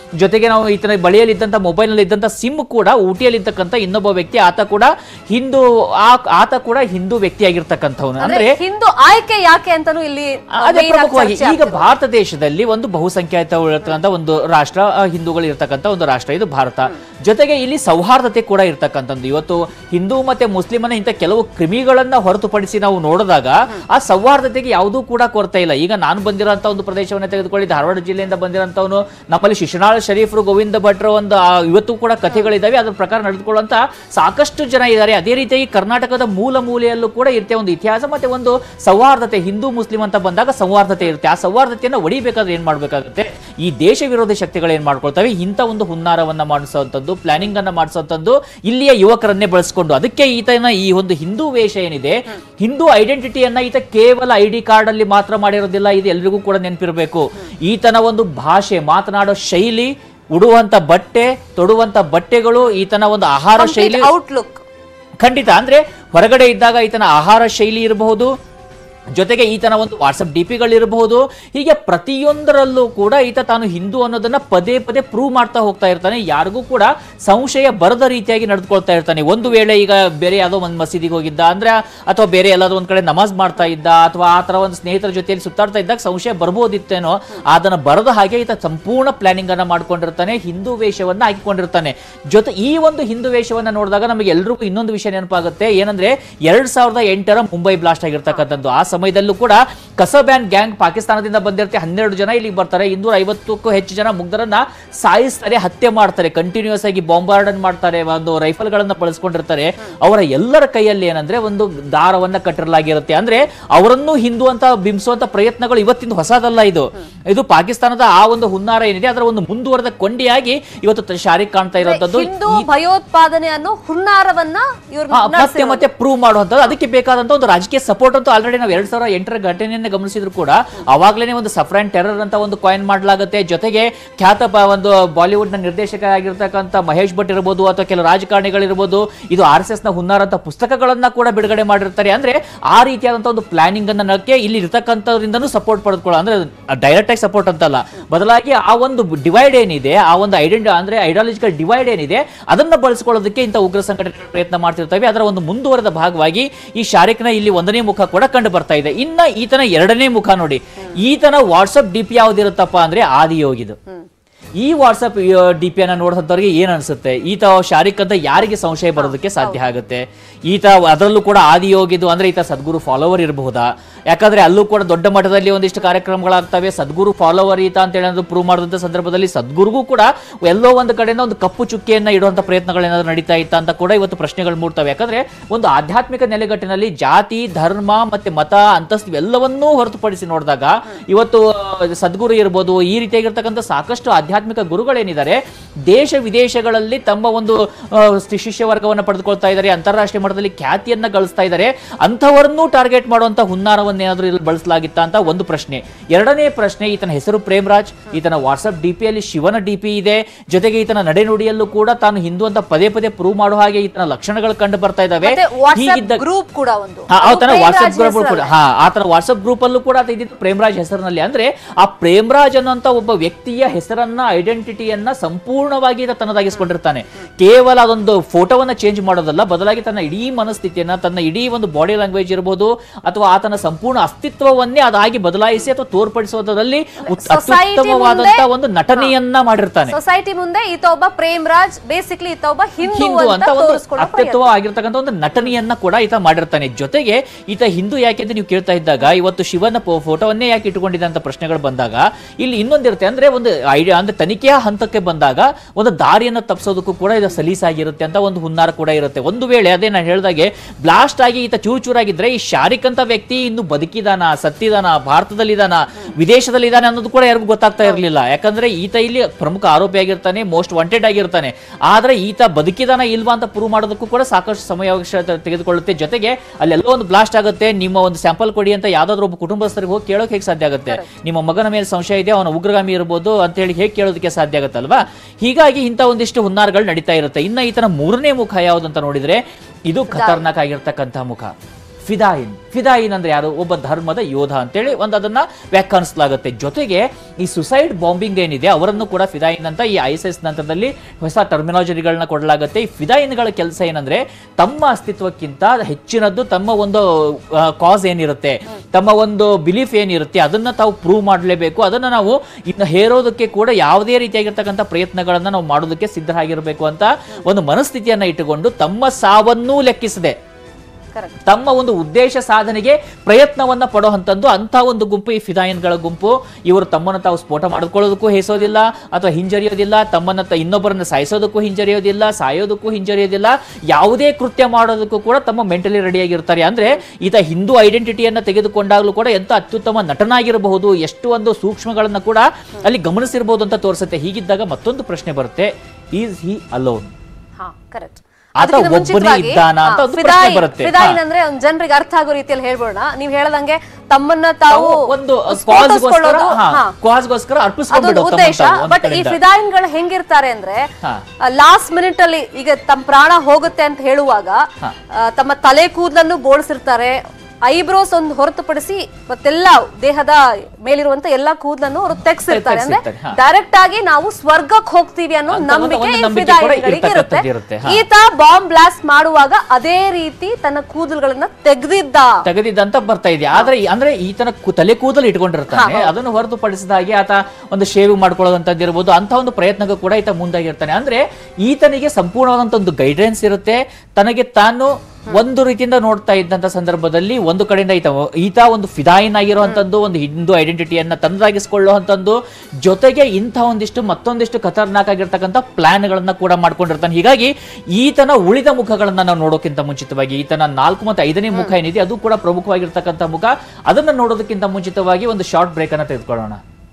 ಜೊತೆಗೆ ನಾವು ಈತನ ಬಳಿಯಲ್ಲಿ ಇದ್ದಂತ ಮೊಬೈಲ್ ನಲ್ಲಿ ಇದ್ದಂತ ಸಿಮ್ ಕೂಡ ಊಟಿಯಲ್ಲಿ ಇರ್ತಕ್ಕಂಥ ಇನ್ನೊಬ್ಬ ವ್ಯಕ್ತಿ ಆತ ಕೂಡ ಹಿಂದೂ ಆ- ಆತ ಕೂಡ ಹಿಂದೂ ವ್ಯಕ್ತಿಯಾಗಿರ್ತಕ್ಕಂಥವನು ಅಂದ್ರೆ ಅಂದ್ರೆ ಹಿಂದೂ ಆಯ್ಕೆ ಯಾಕೆ ಅಂತಾನು ಇಲ್ಲಿ ಅದೇ main ಆಗಿ ಪ್ರಮುಖವಾಗಿ ಚರ್ಚೆ ಈಗ ಆಗ್ತಿರೋದು. ಭಾರತ ದೇಶದಲ್ಲಿ ಒಂದು ಬಹುಸಂಖ್ಯಾತ ಇರ್ತಕ್ಕಂಥ ಒಂದು ರಾಷ್ಟ್ರ ಆ, ಹಿಂದೂಗಳು ಇರ್ತಕ್ಕಂಥ ಒಂದು ರಾಷ್ಟ್ರ ಇದು ಭಾರತ ಜೊತೆಗೆ ಇಲ್ಲಿ ಸೌಹಾರ್ದತೆ ಕೂಡ ಇರ್ತಕ್ಕಂಥದ್ದು ಇವತ್ತು ಹಿಂದೂ ಮತ್ತೆ ಮುಸ್ಲಿಮನ ಇಂಥ ಕೆಲವು ಕ್ರಿಮಿಗಳನ್ನ ಹೊರತುಪಡಿಸಿ ನಾವು ನೋಡಿದಾಗ ಆ ಸೌಹಾರ್ದತೆಗೆ ಯಾವುದೂ ಕೂಡ ಕೊರತೆ ಇಲ್ಲ ಈಗ ನಾನು ಬಂದಿರೋಂಥ ಒಂದು ಪ್ರದೇಶವನ್ನ ತೆಗೆದುಕೊಳ್ಳಿ ಧಾರವಾಡ ಜಿಲ್ಲೆಯಿಂದ ಬಂದಿರೋಂಥವನು ನಮ್ಮಲ್ಲಿ ಶಿಶುನಾಳ ಶರೀಫ್ರು ಗೋವಿಂದ ಭಟ್ರು ಒಂದು ಆ, ಇವತ್ತು ಕೂಡ ಕಥೆಗಳಿದ್ದಾವೆ ಅದ್ರ ಪ್ರಕಾರ ನಡೆದುಕೊಳ್ಳುವಂತ ಸಾಕಷ್ಟು ಜನ ಇದ್ದಾರೆ ಅದೇ ರೀತಿಯಾಗಿ ಕರ್ನಾಟಕದ ಮೂಲ ಮೂಲೆಯಲ್ಲೂ ಕೂಡ ಇರುತ್ತೆ ಒಂದು ಇತಿಹಾಸ ಮತ್ತೆ ಒಂದು ಸೌಹಾರ್ದತೆ ಹಿಂದೂ ಮುಸ್ಲಿಂ ಅಂತ ಬಂದಾಗ ಸೌಹಾರ್ದತೆ ಇರುತ್ತೆ ಆ ಸೌಹಾರ್ದತೆಯನ್ನು ಒಡಿಬೇಕಾದ್ರೆ ಏನ್ ಮಾಡ್ಬೇಕಾಗುತ್ತೆ ಈ ದೇಶ ವಿರೋಧಿ ಶಕ್ತಿಗಳು ಏನ್ ಮಾಡ್ಕೊಳ್ತವೆ ಇಂಥ ಒಂದು ಹುನ್ನಾರವನ್ನ ಮಾಡಿಸುವಂಥದ್ದು ಪ್ಲಾನಿಂಗ್ ಅನ್ನ ಮಾಡಿಸುವಂಥದ್ದು ಇಲ್ಲಿಯ ಯುವಕರನ್ನೇ ಬಳಸ್ಕೊಂಡು ಅದಕ್ಕೆ ಈತನ ಈ ಒಂದು ಹಿಂದೂ ವೇಷ ಏನಿದೆ ಹಿಂದೂ ಐಡೆಂಟಿಟಿಯನ್ನ ಈತ ಕೇವಲ ಐ ಡಿ ಕಾರ್ಡ್ ಅಲ್ಲಿ ಮಾತ್ರ ಮಾಡಿರೋದಿಲ್ಲ ಇದು ಎಲ್ರಿಗೂ ಕೂಡ ನೆನಪಿರಬೇಕು ಈತನ ಒಂದು ಭಾಷೆ ಮಾತನಾಡೋ ಶೈಲಿ ಉಡುವಂತ ಬಟ್ಟೆ ತೊಡುವಂತ ಬಟ್ಟೆಗಳು ಈತನ ಒಂದು ಆಹಾರ ಶೈಲಿ ಔಟ್ಲುಕ್ ಖಂಡಿತ ಅಂದ್ರೆ ಹೊರಗಡೆ ಇದ್ದಾಗ ಈತನ ಆಹಾರ ಶೈಲಿ ಇರಬಹುದು ಜೊತೆಗೆ ಈತನ ಒಂದು ವಾಟ್ಸಪ್ ಡಿ ಪಿಗಳಿರಬಹುದು ಹೀಗೆ ಪ್ರತಿಯೊಂದರಲ್ಲೂ ಕೂಡ ಈತ ತಾನು ಹಿಂದೂ ಅನ್ನೋದನ್ನ ಪದೇ ಪದೇ ಪ್ರೂವ್ ಮಾಡ್ತಾ ಹೋಗ್ತಾ ಇರ್ತಾನೆ ಯಾರಿಗೂ ಕೂಡ ಸಂಶಯ ಬರದ ರೀತಿಯಾಗಿ ನಡೆದುಕೊಳ್ತಾ ಇರ್ತಾನೆ ಒಂದು ವೇಳೆ ಈಗ ಬೇರೆ ಯಾವುದೋ ಒಂದು ಮಸೀದಿಗೆ ಹೋಗಿದ್ದ ಅಂದ್ರೆ ಅಥವಾ ಬೇರೆ ಎಲ್ಲಾದ್ರೂ ಒಂದ್ ಕಡೆ ನಮಾಜ್ ಮಾಡ್ತಾ ಇದ್ದ ಅಥವಾ ಆ ತರ ಒಂದು ಸ್ನೇಹಿತರ ಜೊತೆಯಲ್ಲಿ ಸುತ್ತಾಡ್ತಾ ಇದ್ದಾಗ ಸಂಶಯ ಬರ್ಬೋದಿತ್ತೇನೋ ಅದನ್ನ ಬರದ ಹಾಗೆ ಈತ ಸಂಪೂರ್ಣ ಪ್ಲಾನಿಂಗ್ ಅನ್ನ ಮಾಡ್ಕೊಂಡಿರ್ತಾನೆ ಹಿಂದೂ ವೇಷವನ್ನ ಹಾಕಿಕೊಂಡಿರ್ತಾನೆ ಜೊತೆ ಈ ಒಂದು ಹಿಂದೂ ವೇಷವನ್ನ ನೋಡಿದಾಗ ನಮಗೆ ಎಲ್ರಿಗೂ ಇನ್ನೊಂದು ವಿಷಯ ನೆನಪಾಗುತ್ತೆ ಏನಂದ್ರೆ ಎರಡ್ ಸಾವಿರದ ಎಂಟರ ಮುಂಬೈ ಬ್ಲಾಸ್ಟ್ ಆಗಿರ್ತಕ್ಕಂಥದ್ದು ಆ ಸಮಯದಲ್ಲೂ ಕೂಡ ಕಸಬ್ಯಾನ್ ಗ್ಯಾಂಗ್ ಪಾಕಿಸ್ತಾನದಿಂದ ಬಂದಿರುತ್ತೆ ಹನ್ನೆರಡು ಜನ ಇಲ್ಲಿಗೆ ಬರ್ತಾರೆ ಇನ್ನೂರ ಐವತ್ತಕ್ಕೂ ಹೆಚ್ಚು ಜನ ಮುಗ್ಧರನ್ನ ಸಾಯಿಸ್ತಾರೆ ಹತ್ಯೆ ಮಾಡ್ತಾರೆ ಕಂಟಿನ್ಯೂಸ್ ಆಗಿ ಬಾಂಬಾರ್ಡನ್ ಮಾಡ್ತಾರೆ ಒಂದು ರೈಫಲ್ ಗಳನ್ನ ಬಳಸ್ಕೊಂಡಿರ್ತಾರೆ ಅವರ ಎಲ್ಲರ ಕೈಯಲ್ಲಿ ಏನಂದ್ರೆ ಒಂದು ದಾರವನ್ನ ಕಟ್ಟಿರಲಾಗಿರುತ್ತೆ ಅಂದ್ರೆ ಅವರನ್ನು ಹಿಂದೂ ಅಂತ ಬಿಂಬಿಸುವಂತ ಪ್ರಯತ್ನಗಳು ಇವತ್ತಿಂದ ಹೊಸದಲ್ಲ ಇದು ಇದು ಪಾಕಿಸ್ತಾನದ ಆ ಒಂದು ಹುನ್ನಾರ ಏನಿದೆ ಅದರ ಒಂದು ಮುಂದುವರೆದ ಕೊಂಡಿಯಾಗಿ ಇವತ್ತು ತ- ಶಾರಿಕ್ ಕಾಣ್ತಾ ಇರುವಂತದ್ದು ಹಿಂದೂ ಭಯೋತ್ಪಾದನೆ ಅನ್ನೋ ಹುನ್ನಾರವನ್ನ ಇವ್ರು ಹಾ, ಮತ್ತೆ ಮತ್ತೆ ಪ್ರೂವ್ ಮಾಡುವಂಥದ್ದು ಅದಕ್ಕೆ ಬೇಕಾದಂತ ಒಂದು ರಾಜಕೀಯ ಸಪೋರ್ಟ್ ಅಂತೂ ಆಲ್ರೆಡಿ ನಾವು ಎರಡ್ ಸಾವಿರದ ಎಂಟರ ಘಟನೆಯನ್ನು ಗಮನಿಸಿದ್ರು ಕೂಡ ಅವಾಗ್ಲೇನೆ ಒಂದು ಸಫ್ರಾನ್ ಟೆರರ್ ಅಂತ ಒಂದು ಕಾಯಿನ್ ಮಾಡಲಾಗುತ್ತೆ ಜೊತೆಗೆ ಖ್ಯಾತ ಪ- ಒಂದು ಬಾಲಿವುಡ್ ನ ನಿರ್ದೇಶಕ ಆಗಿರ್ತಕ್ಕಂಥ ಮಹೇಶ್ ಭಟ್ ಇರಬಹುದು ಅಥವಾ ಕೆಲವು ರಾಜಕಾರಣಿಗಳಿರ್ಬೋದು ಇದು ಆರ್ ಎಸ್ ಎಸ್ ನ ಹುನ್ನಾರ ಅಂತ ಪುಸ್ತಕಗಳನ್ನ ಕೂಡ ಬಿಡುಗಡೆ ಮಾಡಿರ್ತಾರೆ ಅಂದ್ರೆ ಆ ರೀತಿಯಾದಂತಹ ಒಂದು ಪ್ಲಾನಿಂಗ್ ಅನ್ನ ನಕ್ಕೆ ಇಲ್ಲಿ ಇರತಕ್ಕಂಥವ್ರಿಂದನೂ ಸಪೋರ್ಟ್ ಪಡೆದುಕೊಳ್ಳೋ ಅಂದ್ರೆ ಡೈರೆಕ್ಟ್ ಆಗಿ ಸಪೋರ್ಟ್ ಅಂತಲ್ಲ ಬದಲಾಗಿ ಆ ಒಂದು ಡಿವೈಡ್ ಏನಿದೆ ಆ ಒಂದು ಐಡೆಂಟಿ ಅಂದ್ರೆ ಐಡಿಯಾಲಜಿಕಲ್ ಡಿವೈಡ್ ಏನಿದೆ ಅದನ್ನ ಬಳಸ್ಕೊಳ್ಳೋದಕ್ಕೆ ಇಂಥ ಉಗ್ರ ಸಂಘಟನೆಗಳು ಪ್ರಯತ್ನ ಮಾಡ್ತಿರ್ತವೆ ಅದರ ಒಂದು ಮುಂದುವರೆದ ಭಾಗವಾಗಿ ಈ ಶಾರಿಕ್ನ ಇಲ್ಲಿ ಒಂದನೇ ಮುಖ ಕೂಡ ಕಂಡು ಬರ್ತಾ ಇದೆ ಇನ್ನ ಈತನ ಎರಡನೇ ಮುಖ ನೋಡಿ ಈತನ ವಾಟ್ಸಪ್ ಡಿ ಪಿ ಯಾವ್ದಿರುತ್ತಪ್ಪ ಅಂದ್ರೆ ಆದಿಯೋಗಿದು ಈ ವಾಟ್ಸಪ್ ಡಿ ಪಿ ಅನ್ನ ನೋಡಿದಂಥವ್ರಿಗೆ ಏನ್ ಅನ್ಸುತ್ತೆ ಈತ ಶಾರಿಕ್ ಅಂತ ಯಾರಿಗೆ ಸಂಶಯ ಬರೋದಕ್ಕೆ ಸಾಧ್ಯ ಆಗುತ್ತೆ ಈತ ಅದರಲ್ಲೂ ಕೂಡ ಆದಿಯೋಗಿದ್ದು ಅಂದ್ರೆ ಈತ ಸದ್ಗುರು ಫಾಲೋವರ್ ಇರಬಹುದಾ ಯಾಕಂದ್ರೆ ಅಲ್ಲೂ ಕೂಡ ದೊಡ್ಡ ಮಟ್ಟದಲ್ಲಿ ಒಂದಿಷ್ಟು ಕಾರ್ಯಕ್ರಮಗಳಾಗ್ತವೆ ಸದ್ಗುರು ಫಾಲೋವರ್ ಈತ ಅಂತ ಹೇಳಿ ಪ್ರೂವ್ ಮಾಡಿದಂಥ ಸಂದರ್ಭದಲ್ಲಿ ಸದ್ಗುರುಗೂ ಕೂಡ ಎಲ್ಲೋ ಒಂದು ಕಡೆಯಿಂದ ಒಂದು ಕಪ್ಪು ಚುಕ್ಕಿಯನ್ನ ಇಡುವಂತ ಪ್ರಯತ್ನಗಳೇನಾದ್ರೂ ನಡೀತಾ ಇತ್ತ ಅಂತ ಕೂಡ ಇವತ್ತು ಪ್ರಶ್ನೆಗಳು ಮೂಡ್ತವೆ ಯಾಕಂದ್ರೆ ಒಂದು ಆಧ್ಯಾತ್ಮಿಕ ನೆಲೆಗಟ್ಟಿನಲ್ಲಿ ಜಾತಿ ಧರ್ಮ ಮತ್ತೆ ಮತ ಅಂತಸ್ತು ಇವೆಲ್ಲವನ್ನೂ ಹೊರತುಪಡಿಸಿ ನೋಡಿದಾಗ ಇವತ್ತು ಆ, ಸದ್ಗುರು ಇರ್ಬೋದು ಈ ರೀತಿಯಾಗಿರ್ತಕ್ಕಂಥ ಸಾಕಷ್ಟು ಆಧ್ಯಾತ್ಮಿಕ ಗುರುಗಳೇನಿದ್ದಾರೆ ದೇಶ ವಿದೇಶಗಳಲ್ಲಿ ತಮ್ಮ ಒಂದು ಆ, ಶ್ರೀ ಶಿಷ್ಯ ವರ್ಗವನ್ನು ಪಡೆದುಕೊಳ್ತಾ ಇದ್ದಾರೆ ಅಂತಾರಾಷ್ಟ್ರೀಯ ಮಟ್ಟದಲ್ಲಿ ಖ್ಯಾತಿಯನ್ನ ಗಳಿಸ್ತಾ ಇದ್ದಾರೆ ಅಂಥವರನ್ನೂ ಟಾರ್ಗೆಟ್ ಮಾಡುವಂತ ಹುನ್ನಾರವನ್ನು ಏನಾದರೂ ಇಲ್ಲಿ ಬಳಸಲಾಗಿತ್ತ ಅಂತ ಒಂದು ಪ್ರಶ್ನೆ ಎರಡನೇ ಪ್ರಶ್ನೆ ಈತನ ಹೆಸರು ಪ್ರೇಮ್ರಾಜ್ ಈತನ ವಾಟ್ಸ್ಆಪ್ ಡಿ ಪಿಯಲ್ಲಿ ಶಿವನ ಡಿ ಪಿ ಇದೆ ಜೊತೆಗೆ ಈತನ ನಡೆನುಡಿಯಲ್ಲೂ ಕೂಡ ತಾನು ಹಿಂದೂ ಅಂತ ಪದೇ ಪದೇ ಪ್ರೂವ್ ಮಾಡೋ ಹಾಗೆ ಈತನ ಲಕ್ಷಣಗಳು ಕಂಡು ಬರ್ತಾ ಇದಾವೆ ಮತ್ತೆ ವಾಟ್ಸ್ಆಪ್ ಹೀಗಿದ್ದ ಗ್ರೂಪ್ ಕೂಡ ಒಂದು ಹಾ, ಅದು ಆತನ ಪ್ರೇಮ್ರಾಜ್ ವಾಟ್ಸ್ಆಪ್ ಗ್ರೂಪ್ ಕೂಡ ಹೆಸರಲ್ಲೇ. ಹಾ ಆತನ ವಾಟ್ಸ್ಆಪ್ ಗ್ರೂಪ್ ಅಲ್ಲೂ ಕೂಡ ಆತ ಇದ್ದಿದ್ದು ಪ್ರೇಮ್ರಾಜ್ ಹೆಸರಿನಲ್ಲಿ ಅಂದ್ರೆ ಆ ಪ್ರೇಮ್ರಾಜ್ ಅನ್ನುವಂತ ಒಬ್ಬ ವ್ಯಕ್ತಿಯ ಹೆಸರನ್ನ ಐಡೆಂಟಿಟಿಯನ್ನ ಸಂಪೂರ್ಣವಾಗಿ ಈತ ತನ್ನದಾಗಿಸ್ಕೊಂಡಿರ್ತಾನೆ ಕೇವಲ ಅದೊಂದು ಫೋಟೋವನ್ನ ಚೇಂಜ್ ಮಾಡೋದಲ್ಲ ಬದಲಾಗಿ ತನ್ನ ಇಡೀ ಮನಸ್ಥಿತಿಯನ್ನ ತನ್ನ ಇಡೀ ಒಂದು ಬಾಡಿ ಲ್ಯಾಂಗ್ವೇಜ್ ಇರಬಹುದು ಅಥವಾ ಆತನ ಸಂಪೂರ್ಣ ಅಸ್ತಿತ್ವವನ್ನೇ ಅದಾಗಿ ಬದಲಾಯಿಸಿ ಅಥವಾ ತೋರ್ಪಡಿಸೋದ್ರಲ್ಲಿ ಉತ್- Society ಅತ್ಯುತ್ತಮವಾದಂತ ಮುಂದೆ- ಒಂದು ನಟನೆಯನ್ನ ಮಾಡಿರ್ತಾನೆ ಸೊಸೈಟಿ ಮುಂದೆ ಈತ ಒಬ್ಬ ಪ್ರೇಮ್ರಾಜ್ ಬೇಸಿಕ್ಲಿ ಈತ ಒಬ್ಬ ಹಿಂದೂ ಹಿಂದೂ ಅಂತ ಅಂತ ಒಂದು ತೋರಿಸ್ಕೊಳ್ಳೋ ಅತ್ಯುತ್ತಮ ಆಗಿರ್ತಕ್ಕಂಥ ಒಂದು ನಟನೆಯನ್ನ ಕೂಡ ಈತ ಮಾಡಿರ್ತಾನೆ ಜೊತೆಗೆ ಈತ ಹಿಂದೂ ಯಾಕೆ ಅಂತ ನೀವು ಕೇಳ್ತಾ ಇದ್ದಾಗ ಇವತ್ತು ಶಿವನ ಪೋ- ಫೋಟೋವನ್ನೇ ಯಾಕೆ ಇಟ್ಟುಕೊಂಡಿದ್ದ ಅಂತ ಪ್ರಶ್ನೆಗಳು ಬಂದಾಗ ಇಲ್ಲಿ ಇನ್ನೊಂದಿರುತ್ತೆ ಅಂದ್ರೆ ಒಂದು ಐಡಿಯಾ ಅಂದ್ರೆ ತನಿಖೆಯ ಹಂತಕ್ಕೆ ಬಂದಾಗ ಒಂದು ದಾರಿಯನ್ನು ತಪ್ಪಿಸೋದಕ್ಕೂ ಕೂಡ ಇದು ಸಲೀಸಾಗಿರುತ್ತೆ ಅಂತ ಒಂದು ಹುನ್ನಾರ ಕೂಡ ಇರುತ್ತೆ ಒಂದು ವೇಳೆ ಅದೇ ನಾನು ಹೇಳ್ದಾಗೆ ಬ್ಲಾಸ್ಟ್ ಆಗಿ ಈತ ಚೂರು ಚೂರಾಗಿದ್ರೆ ಈ ಶಾರಿಕ್ ಅಂತ ವ್ಯಕ್ತಿ ಇನ್ನು ಬದುಕಿದಾನ ಸತ್ತಿದಾನ ಭಾರತದಲ್ಲಿದಾನ ವಿದೇಶದಲ್ಲಿದ್ದಾನೆ ಅನ್ನೋದು ಕೂಡ ಯಾರಿಗೂ ಗೊತ್ತಾಗ್ತಾ ಇರಲಿಲ್ಲ ಯಾಕಂದ್ರೆ ಈತ ಇಲ್ಲಿ ಪ್ರಮುಖ ಆರೋಪಿಯಾಗಿರ್ತಾನೆ ಮೋಸ್ಟ್ ವಾಂಟೆಡ್ ಆಗಿರ್ತಾನೆ ಆದ್ರೆ ಈತ ಬದುಕಿದಾನ ಇಲ್ವಾ ಅಂತ ಪ್ರೂವ್ ಮಾಡೋದಕ್ಕೂ ಕೂಡ ಸಾಕಷ್ಟು ಸಮಯಾವಕಾಶ ತೆ- ತೆಗೆದುಕೊಳ್ಳುತ್ತೆ ಜೊತೆಗೆ ಅಲ್ಲೆಲ್ಲೋ ಒಂದು ಬ್ಲಾಸ್ಟ್ ಆಗುತ್ತೆ ನಿಮ್ಮ ಒಂದು ಸ್ಯಾಂಪಲ್ ಕೊಡಿ ಅಂತ ಯಾವ್ದಾದ್ರು ಒಬ್ಬ ಕುಟುಂಬಸ್ಥರಿಗೆ ಹೋಗಿ ಕೇಳೋಕೆ ಹೇಗೆ ಸಾಧ್ಯ ಆಗುತ್ತೆ ನಿಮ್ಮ ಮಗನ ಮೇಲೆ ಸಂಶಯ ಇದೆ ಅವನ ಉಗ್ರಗಾಮಿ ಇರ್ಬೋದು ಅಂತ ಹೇಳಿ ಹೇಗೆ ಕೇಳೋದಕ್ಕೆ ಸಾಧ್ಯ ಆಗುತ್ತಲ್ವಾ ಹೀಗಾಗಿ ಇಂಥ ಒಂದಿಷ್ಟು ಹುನ್ನಾರಗಳು ನಡೀತಾ ಇರುತ್ತೆ ಇನ್ನ ಈತನ ಮೂರನೇ ಮುಖ ಯಾವ್ದು ಅಂತ ನೋಡಿದ್ರೆ ಇದು ಖತರ್ನಾಕ್ ಆಗಿರ್ತಕ್ಕಂಥ ಮುಖ ಫಿದಾಯಿನ್ ಫಿದಾಯಿನ್ ಅಂದ್ರೆ ಯಾರು ಒಬ್ಬ ಧರ್ಮದ ಯೋಧ ಅಂತೇಳಿ ಒಂದು ಅದನ್ನ ವ್ಯಾಖ್ಯಾನಿಸಲಾಗುತ್ತೆ ಜೊತೆಗೆ ಈ ಸುಸೈಡ್ ಬಾಂಬಿಂಗ್ ಏನಿದೆ ಅವರನ್ನು ಕೂಡ ಫಿದಾಯಿನ್ ಅಂತ ಈ ಐ ಎಸ್ ಎಸ್ ನಂತರದಲ್ಲಿ ಹೊಸ ಟರ್ಮಿನಾಲಜಿಗಳನ್ನ ಕೊಡಲಾಗುತ್ತೆ ಈ ಫಿದಾಯಿನ್ಗಳ ಕೆಲಸ ಏನಂದ್ರೆ ತಮ್ಮ ಅಸ್ತಿತ್ವಕ್ಕಿಂತ ಹೆಚ್ಚಿನದ್ದು ತಮ್ಮ ಒಂದು ಕಾಸ್ ಏನಿರುತ್ತೆ ತಮ್ಮ ಒಂದು ಬಿಲೀಫ್ ಏನಿರುತ್ತೆ ಅದನ್ನ ತಾವು ಪ್ರೂವ್ ಮಾಡಲೇಬೇಕು ಅದನ್ನ ನಾವು ಇನ್ನು ಹೇರೋದಕ್ಕೆ ಕೂಡ ಯಾವುದೇ ರೀತಿಯಾಗಿರ್ತಕ್ಕಂಥ ಪ್ರಯತ್ನಗಳನ್ನ ನಾವು ಮಾಡೋದಕ್ಕೆ ಸಿದ್ಧರಾಗಿರಬೇಕು ಅಂತ ಒಂದು ಮನಸ್ಥಿತಿಯನ್ನ ಇಟ್ಟುಕೊಂಡು ತಮ್ಮ ಸಾವನ್ನೂ ಲೆಕ್ಕಿಸದೆ ಕರೆಕ್ಟ್ ತಮ್ಮ ಒಂದು ಉದ್ದೇಶ ಸಾಧನೆಗೆ ಪ್ರಯತ್ನವನ್ನ ಪಡುವಂಥದ್ದು ಅಂತ ಒಂದು ಗುಂಪು ಈ ಫಿದಾಯಿನ್ಗಳ ಗುಂಪು ಇವರು ತಮ್ಮನ್ನು ತಾವು ಸ್ಫೋಟ ಮಾಡ್ಕೊಳ್ಳೋದಕ್ಕೂ ಹೇಸೋದಿಲ್ಲ ಅಥವಾ ಹಿಂಜರಿಯೋದಿಲ್ಲ ತಮ್ಮನ್ನ ತ- ಇನ್ನೊಬ್ಬರನ್ನ ಸಾಯಿಸೋದಕ್ಕೂ ಹಿಂಜರಿಯೋದಿಲ್ಲ ಸಾಯೋದಕ್ಕೂ ಹಿಂಜರಿಯೋದಿಲ್ಲ ಯಾವುದೇ ಕೃತ್ಯ ಮಾಡೋದಕ್ಕೂ ಕೂಡ ತಮ್ಮ ಮೆಂಟಲಿ ರೆಡಿಯಾಗಿರ್ತಾರೆ ಅಂದ್ರೆ ಈತ ಹಿಂದೂ ಐಡೆಂಟಿಟಿಯನ್ನ ತೆಗೆದುಕೊಂಡಾಗಲೂ ಕೂಡ ಎಂತ ಅತ್ಯುತ್ತಮ ನಟನಾಗಿರಬಹುದು ಎಷ್ಟು ಒಂದು ಸೂಕ್ಷ್ಮಗಳನ್ನ ಕೂಡ ಅಲ್ಲಿ ಗಮನಿಸಿರಬಹುದು ಅಂತ ತೋರಿಸುತ್ತೆ ಹೀಗಿದ್ದಾಗ ಮತ್ತೊಂದು ಪ್ರಶ್ನೆ ಬರುತ್ತೆ ಈಸ್ ಹಿ ಅಲೋನ್ ಹಾ ಕರೆಕ್ಟ್ ಆತ ಒಬ್ಬನೇ ಇದ್ದಾನಾ ಅಂತ ಒಂದು ಪ್ರಶ್ನೆ ಬರುತ್ತೆ. ಫಿದಾಯಿನ್ ಹಾ. ಅಂದ್ರೆ ಒಂದ್ ಜನರಿಗೆ ಅರ್ಥ ಆಗೋ ರೀತಿಯಲ್ಲಿ ಹೇಳ್ಬೋಣ ನೀವ್ ಹೇಳ್ದಂಗೆ ತಮ್ಮನ್ನ ತಾವು ಒಂದು ಸ್ಫೋಟಿಸ್ಕೊಳ್ಳೋದು, ಹಾ. ಕಾಸ್ಗೋಸ್ಕರ ಅದೊಂದು ಅರ್ಪಿಸ್ಕೊಂಡ್ಬಿಡು ಉದ್ದೇಶ ತಮ್ಮನ್ನ ಒಂದ್ ಬಟ್ ಈ ಕಡೆಯಿಂದ. ಫಿದಾಯಿನ್ಗಳು ಹೆಂಗಿರ್ತಾರೆ ಅಂದ್ರೆ ಹಾ. ಲಾಸ್ಟ್ ಮಿನಿಟ್ ಅಲ್ಲಿ ಈಗ ತಮ್ಮ ಪ್ರಾಣ ಹೋಗುತ್ತೆ ಅಂತ ಹೇಳುವಾಗ ಹಾ. ಆ, ತಮ್ಮ ತಲೆ ಕೂದಲನ್ನು ಬೋಳ್ಸಿರ್ತಾರೆ ಐಬ್ರೋಸ್ ಒಂದು ಹೊರತುಪಡಿಸಿ ಮತ್ತೆಲ್ಲ ದೇಹದ ಮೇಲಿರುವಂತ ಎಲ್ಲಾ ಕೂದಲನ್ನು ಅವರು ತೆಗ್ಸಿರ್ತಾರೆ ಅಂದ್ರೆ ತೆಗ್ಸಿರ್ತಾರೆ, ಹಾ. ಡೈರೆಕ್ಟ್ ಆಗಿ ನಾವು ಸ್ವರ್ಗಕ್ಕೆ ಹೋಗ್ತೀವಿ ಅನ್ನೋ ಅಂತ ಒಂದು- ನಂಬಿಕೆ ಒಂದು ಈ ನಂಬಿಕೆ ಕೂಡ ಫಿದಾಯಿನ್ಗಳಿಗೆ ಇರುತ್ತೆ ಇರ್ತಕ್ಕಂಥದ್ದು ಇರುತ್ತೆ, ಹಾ. ಈತ ಬಾಂಬ್ ಬ್ಲಾಸ್ಟ್ ಮಾಡುವಾಗ ಅದೇ ರೀತಿ ತನ್ನ ಕೂದಲುಗಳನ್ನ ತೆಗೆದಿದ್ದ ತೆಗೆದಿದ್ದಂತ ಬರ್ತಾ ಇದೆ ಆದ್ರೆ ಈ- ಅಂದ್ರೆ ಈತನ ಕು- ತಲೆ ಕೂದಲು ಇಟ್ಕೊಂಡಿರ್ತಾನೆ ಅದನ್ನು ಹೊರತುಪಡಿಸಿದ ಹಾಗೆ ಆತ ಒಂದು ಶೇವಿಂಗ್ ಮಾಡ್ಕೊಳ್ಳೋದಂತದ್ದು ಇರ್ಬೋದು ಅಂತ ಒಂದು ಪ್ರಯತ್ನಕ್ಕೂ ಕೂಡ ಈತ ಮುಂದಾಗಿರ್ತಾನೆ ಅಂದ್ರೆ ಈತನಿಗೆ ಸಂಪೂರ್ಣವಾದಂತ ಒಂದು ಗೈಡೆನ್ಸ್ ಇರುತ್ತೆ ತನಗೆ ತಾನು ಒಂದು ರೀತಿಯಿಂದ ನೋಡ್ತಾ ಇದ್ದಂತ ಸಂದರ್ಭದಲ್ಲಿ ಒಂದು ಕಡೆಯಿಂದ ಈತ ಈತ ಒಂದು ಫಿದಾಯಿನ್ ಆಗಿರುವಂತದ್ದು ಒಂದು ಹಿಂದೂ ಐಡೆಂಟಿಟಿಯನ್ನ ತನ್ನದಾಗಿಸ್ಕೊಳ್ಳುವಂತದ್ದು ಜೊತೆಗೆ ಇಂಥ ಒಂದಿಷ್ಟು ಮತ್ತೊಂದಿಷ್ಟು ಖತರ್ನಾಕ್ ಆಗಿರ್ತಕ್ಕಂಥ ಪ್ಲಾನ್ಗಳನ್ನ ಕೂಡ ಮಾಡ್ಕೊಂಡಿರ್ತಾನೆ ಹೀಗಾಗಿ ಈತನ ಉಳಿದ ಮುಖಗಳನ್ನ ನಾವು ನೋಡೋಕ್ಕಿಂತ ಮುಂಚಿತವಾಗಿ ಈತನ ನಾಲ್ಕು ಮತ್ತು ಐದನೇ ಮುಖ ಏನಿದೆ ಅದು ಕೂಡ ಪ್ರಮುಖವಾಗಿರ್ತಕ್ಕಂಥ ಮುಖ ಅದನ್ನ ನೋಡೋದಕ್ಕಿಂತ ಮುಂಚಿತವಾಗಿ ಒಂದು ಶಾರ್ಟ್ ಬ್ರೇಕ್ ಅನ್ನ ತೆಗೆದುಕೊಳ್ಳೋಣ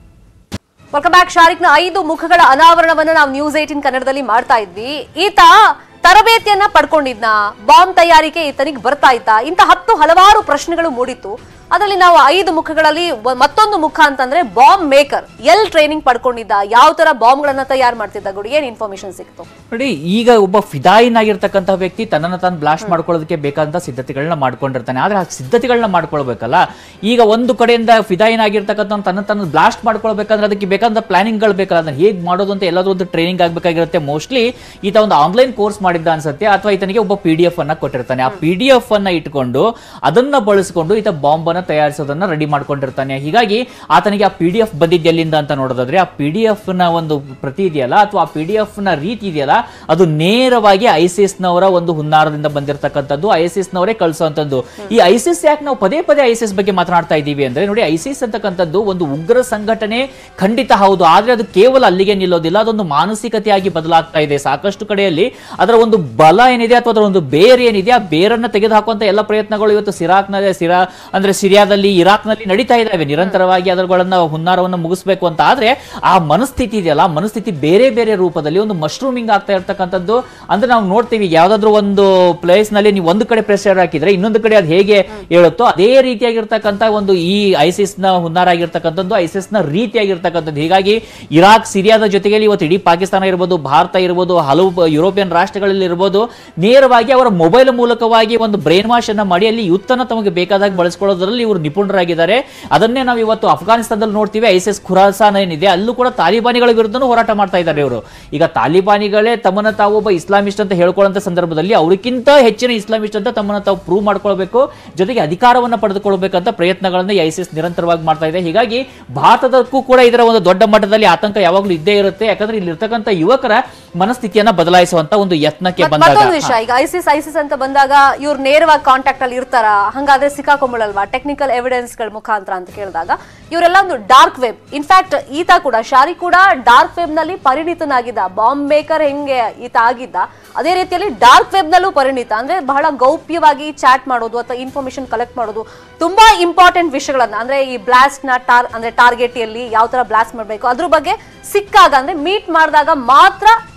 ವೆಲ್ಕಮ್ ಬ್ಯಾಕ್ ಶಾರಿಕ್ನ ಐದು ಮುಖಗಳ ಅನಾವರಣವನ್ನ ನಾವು ನ್ಯೂಸ್ ಏಟಿನ್ ಕನ್ನಡದಲ್ಲಿ ಮಾಡ್ತಾ ಇದ್ವಿ ಈತ ತರಬೇತಿಯನ್ನ ಪಡ್ಕೊಂಡಿದ್ನ ಬಾಂಬ್ ತಯಾರಿಕೆ ಈತನಿಗೆ ಬರ್ತಾ ಇತ್ತ ಇಂತ ಹತ್ತು ಹಲವಾರು ಪ್ರಶ್ನೆಗಳು ಮೂಡಿತ್ತು ಅದರಲ್ಲಿ ನಾವು ಐದು ಮುಖಗಳಲ್ಲಿ ಒ- ಮತ್ತೊಂದು ಮುಖ ಅಂತಂದ್ರೆ ಬಾಂಬ್ ಮೇಕರ್ ಎಲ್ ಟ್ರೈನಿಂಗ್ ಪಡ್ಕೊಂಡಿದ್ದ ಯಾವ ತರ ಬಾಂಬ್ ಗಳನ್ನ ತಯಾರು ಮಾಡ್ತಿದ್ದ ಗುಡಿ ಏನ್ ಇನ್ಫಾರ್ಮೇಶನ್ ಸಿಕ್ತು ನೋಡಿ ಈಗ ಒಬ್ಬ ಫಿದಾಯಿನ್ ಆಗಿರ್ತಕ್ಕಂಥ ವ್ಯಕ್ತಿ ತನ್ನನ್ನು ತಾನು ಬ್ಲಾಸ್ಟ್ ಮಾಡ್ಕೊಳ್ಳೋದಕ್ಕೆ ಬೇಕಾದಂತ ಸಿದ್ಧತೆಗಳನ್ನ ಮಾಡ್ಕೊಂಡಿರ್ತಾನೆ ಆದ್ರೆ ಆ ಸಿದ್ಧತೆಗಳನ್ನ ಮಾಡ್ಕೊಳ್ಬೇಕಲ್ಲ ಈಗ ಒಂದು ಕಡೆಯಿಂದ ಫಿದಾಯಿನ್ ಆಗಿರ್ತಕ್ಕಂಥ ತನ್ನ ತಾನು ಬ್ಲಾಸ್ಟ್ ಮಾಡ್ಕೊಳ್ಬೇಕಂದ್ರೆ ಅದಕ್ಕೆ ಬೇಕಾದಂತ ಪ್ಲಾನಿಂಗ್ಗಳು ಬೇಕಲ್ಲ ಅದನ್ನ ಹೇಗೆ ಮಾಡೋದು ಅಂತ ಎಲ್ಲಾದ್ರೂ ಒಂದು ಟ್ರೈನಿಂಗ್ ಆಗ್ಬೇಕಾಗಿರುತ್ತೆ ಮೋಸ್ಟ್ಲಿ ಈತ ಒಂದು ಆನ್ಲೈನ್ ಕೋರ್ಸ್ ಮಾಡಿದ್ದ ಅನ್ಸುತ್ತೆ ಅಥವಾ ಈತನಿಗೆ ಒಬ್ಬ ಪಿ ಡಿ ಎಫ್ ಅನ್ನ ಕೊಟ್ಟಿರ್ತಾನೆ ಆ ಪಿ ಡಿ ಎಫ್ ಅನ್ನ ಇಟ್ಕೊಂಡು ಅದನ್ನ ಬಳಸಿಕೊಂಡು ಈತ ಬಾಂಬ್ ಅನ್ನ ತಯಾರಿಸೋದನ್ನ ರೆಡಿ ಮಾಡ್ಕೊಂಡಿರ್ತಾನೆ ಹೀಗಾಗಿ ಆತನಿಗೆ ಆ ಪಿ ಡಿ ಎಫ್ ಬಂದಿದ್ದು ಎಲ್ಲಿಂದ ಅಂತ ನೋಡೋದಾದ್ರೆ ಆ ಪಿ ಡಿ ಎಫ್ ನ ಒಂದು ಪ್ರತಿ ಇದೆಯಲ್ಲ ಅಥವಾ ಆ ಪಿ ಡಿ ಎಫ್ ನ ರೀತಿ ಇದೆಯಲ್ಲ ಅದು ನೇರವಾಗಿ ಐಸಿಸ್ ನವರ ಒಂದು ಹುನ್ನಾರದಿಂದ ಬಂದಿರತಕ್ಕಂಥದ್ದು ಐಸಿಸ್ ನವರೇ ಕಳಿಸುವಂತದ್ದು ಈ ಐಸಿಸ್ ಯಾಕೆ ನಾವು ಪದೇ ಪದೇ ಐಸಿಸ್ ಬಗ್ಗೆ ಮಾತನಾಡ್ತಾ ಇದ್ದೀವಿ ಅಂದ್ರೆ ನೋಡಿ ಐಸಿಸ್ ಅಂತಕ್ಕಂಥದ್ದು ಒಂದು ಉಗ್ರ ಸಂಘಟನೆ ಖಂಡಿತ ಹೌದು ಆದ್ರೆ ಅದು ಕೇವಲ ಅಲ್ಲಿಗೆ ನಿಲ್ಲೋದಿಲ್ಲ ಅದೊಂದು ಮಾನಸಿಕತೆಯಾಗಿ ಬದಲಾಗ್ತಾ ಇದೆ ಸಾಕಷ್ಟು ಕಡೆಯಲ್ಲಿ ಅದರ ಒಂದು ಬಲ ಏನಿದೆ ಅಥವಾ ಅದರ ಒಂದು ಬೇರ್ ಏನಿದೆ ಆ ಬೇರನ್ನ ತೆಗೆದುಹಾಕುವಂತ ಎಲ್ಲ ಪ್ರಯತ್ನಗಳು ಇವತ್ತು ಸಿರಾಕ್ನಲ್ಲಿ ಸಿರಾ ಅಂದ್ರೆ ಸಿರಿಯಾದಲ್ಲಿ ಇರಾಕ್ನಲ್ಲಿ ನಡೀತಾ ಇದ್ದಾವೆ ನಿರಂತರವಾಗಿ ಅದರಗಳನ್ನ ಹುನ್ನಾರವನ್ನು ಮುಗಿಸ್ಬೇಕು ಅಂತ ಆದ್ರೆ ಆ ಮನಸ್ಥಿತಿ ಇದೆಯಲ್ಲ ಆ ಮನಸ್ಥಿತಿ ಬೇರೆ ಬೇರೆ ರೂಪದಲ್ಲಿ ಒಂದು ಮಶ್ರೂಮಿಂಗ್ ಆಗ್ತಾ ಇರ್ತಕ್ಕಂಥದ್ದು ಅಂದ್ರೆ ನಾವು ನೋಡ್ತೀವಿ ಯಾವ್ದಾದ್ರು ಒಂದು ಪ್ಲೇಸ್ ನಲ್ಲಿ ನೀವು ಒಂದು ಕಡೆ ಪ್ರೆಷರ್ ಹಾಕಿದ್ರೆ ಇನ್ನೊಂದು ಕಡೆ ಅದು ಹೇಗೆ ಹೇಳುತ್ತೋ ಅದೇ ರೀತಿಯಾಗಿರ್ತಕ್ಕಂಥ ಒಂದು ಈ ಐಸಿಸ್ ನ ಹುನ್ನಾರ ಆಗಿರ್ತಕ್ಕಂಥದ್ದು ಐಸಿಸ್ ನ ರೀತಿಯಾಗಿರ್ತಕ್ಕಂಥದ್ದು ಹೀಗಾಗಿ ಇರಾಕ್ ಸಿರಿಯಾದ ಜೊತೆಗೆ ಇವತ್ತು ಇಡೀ ಪಾಕಿಸ್ತಾನ ಇರ್ಬೋದು ಭಾರತ ಇರ್ಬೋದು ಹಲವು ಬ- ಯುರೋಪಿಯನ್ ರಾಷ್ಟ್ರಗಳಲ್ಲಿ ಇರ್ಬೋದು ನೇರವಾಗಿ ಅವರ ಮೊಬೈಲ್ ಮೂಲಕವಾಗಿ ಒಂದು ಬ್ರೈನ್ ವಾಶ್ ಅನ್ನ ಮಾಡಿ ಅಲ್ಲಿ ಯುತ್ತನ ತಮಗೆ ಬೇಕಾದಾಗ ಬಳಸ್ಕೊಳ್ಳೋದ್ರಲ್ಲಿ ಇವರು ನಿಪುಣರಾಗಿದ್ದಾರೆ ಅದನ್ನೇ ನಾವು ಇವತ್ತು ಅಫ್ಘಾನಿಸ್ತಾನದಲ್ಲಿ ನೋಡ್ತೀವಿ ಐಸಿಸ್ ಖುರಾಸಾನ್ ಏನಿದೆ ಅಲ್ಲೂ ಕೂಡ ತಾಲಿಬಾನಿಗಳ ವಿರುದ್ಧನೂ ಹೋರಾಟ ಮಾಡ್ತಾ ಇದ್ದಾರೆ ಇವರು ಈಗ ತಾಲಿಬಾನಿಗಳೇ ತಮ್ಮನ್ನ ತಾವು ಒಬ್ಬ ಇಸ್ಲಾಮಿಸ್ಟ್ ಅಂತ ಹೇಳ್ಕೊಳ್ಳುವಂತ ಸಂದರ್ಭದಲ್ಲಿ ಅವರಿಗಿಂತ ಹೆಚ್ಚಿನ ಇಸ್ಲಾಮಿಸ್ಟ್ ಅಂತ ತಮ್ಮನ್ನ ತಾವು ಪ್ರೂವ್ ಮಾಡ್ಕೊಳ್ಬೇಕು ಜೊತೆಗೆ ಅಧಿಕಾರವನ್ನ ಪಡೆದುಕೊಳ್ಬೇಕಂತ ಪ್ರಯತ್ನಗಳನ್ನ ಈ ಐಸಿಸ್ ನಿರಂತರವಾಗಿ ಮಾಡ್ತಾ ಇದೆ ಹೀಗಾಗಿ ಭಾರತದಕ್ಕೂ ಕೂಡ ಇದರ ಒಂದು ದೊಡ್ಡ ಮಟ್ಟದಲ್ಲಿ ಆತಂಕ ಯಾವಾಗಲೂ ಇದ್ದೇ ಇರುತ್ತೆ ಯಾಕಂದ್ರೆ ಇಲ್ಲಿರ್ತಕ್ಕಂಥ ಯುವಕರ ಮನಸ್ಥಿತಿಯನ್ನ ಬದಲಾಯಿಸುವಂತ ಒಂದು ಯತ್ನಕ್ಕೆ ಮತ್- ಬಂದಾಗ ಮತ್ತೊಂದು ವಿಷಯ ಈಗ ಐಸಿಸ್ ಐಸಿಸ್ ಅಂತ ಬಂದಾಗ ಇವ್ರು ನೇರವಾಗಿ ಕಾಂಟ್ಯಾಕ್ಟ್ ಅಲ್ಲಿ ಇರ್ತಾರ ಹಂಗಾದ್ರೆ ಸಿಕ್ಕಾಕೊಂಬಿಡಲ್ವಾ ಟೆಕ್ನಿಕಲ್ ಎವಿಡೆನ್ಸ್ ಗಳ ಮುಖಾಂತರ ಅಂತ ಕೇಳಿದಾಗ ಇವರೆಲ್ಲ ಒಂದು ಡಾರ್ಕ್ ವೆಬ್ ಇನ್ಫ್ಯಾಕ್ಟ್ ಈತ ಕೂಡ ಶಾರಿ ಕೂಡ ಡಾರ್ಕ್ ವೆಬ್ ನಲ್ಲಿ ಪರಿಣಿತನಾಗಿದ್ದ ಬಾಂಬ್ ಮೇಕರ್ ಹೆಂಗೆ ಈತ ಆಗಿದ್ದ ಅದೇ ರೀತಿಯಲ್ಲಿ ಡಾರ್ಕ್ ವೆಬ್ ನಲ್ಲೂ ಪರಿಣಿತ ಅಂದ್ರೆ ಬಹಳ ಗೌಪ್ಯವಾಗಿ ಚಾಟ್ ಮಾಡೋದು ಅಥವಾ ಇನ್ಫಾರ್ಮೇಶನ್ ಕಲೆಕ್ಟ್ ಮಾಡೋದು ತುಂಬಾ ಇಂಪಾರ್ಟೆಂಟ್ ವಿಷಯಗಳನ್ನ ಅಂದ್ರೆ ಈ ಬ್ಲಾಸ್ಟ್ ನ ಟಾರ್ ಅಂದ್ರೆ ಟಾರ್ಗೆಟ್ ಎಲ್ಲಿ ಯಾವ ತರ ಬ್ಲಾಸ್ಟ್ ಮಾಡಬೇಕು ಅದ್ರ ಬಗ್ಗೆ ಸಿಕ್ಕಾಗ ಅಂದ್ರೆ ಮೀಟ್ ಮಾಡಿದಾಗ ಮಾತ್ರ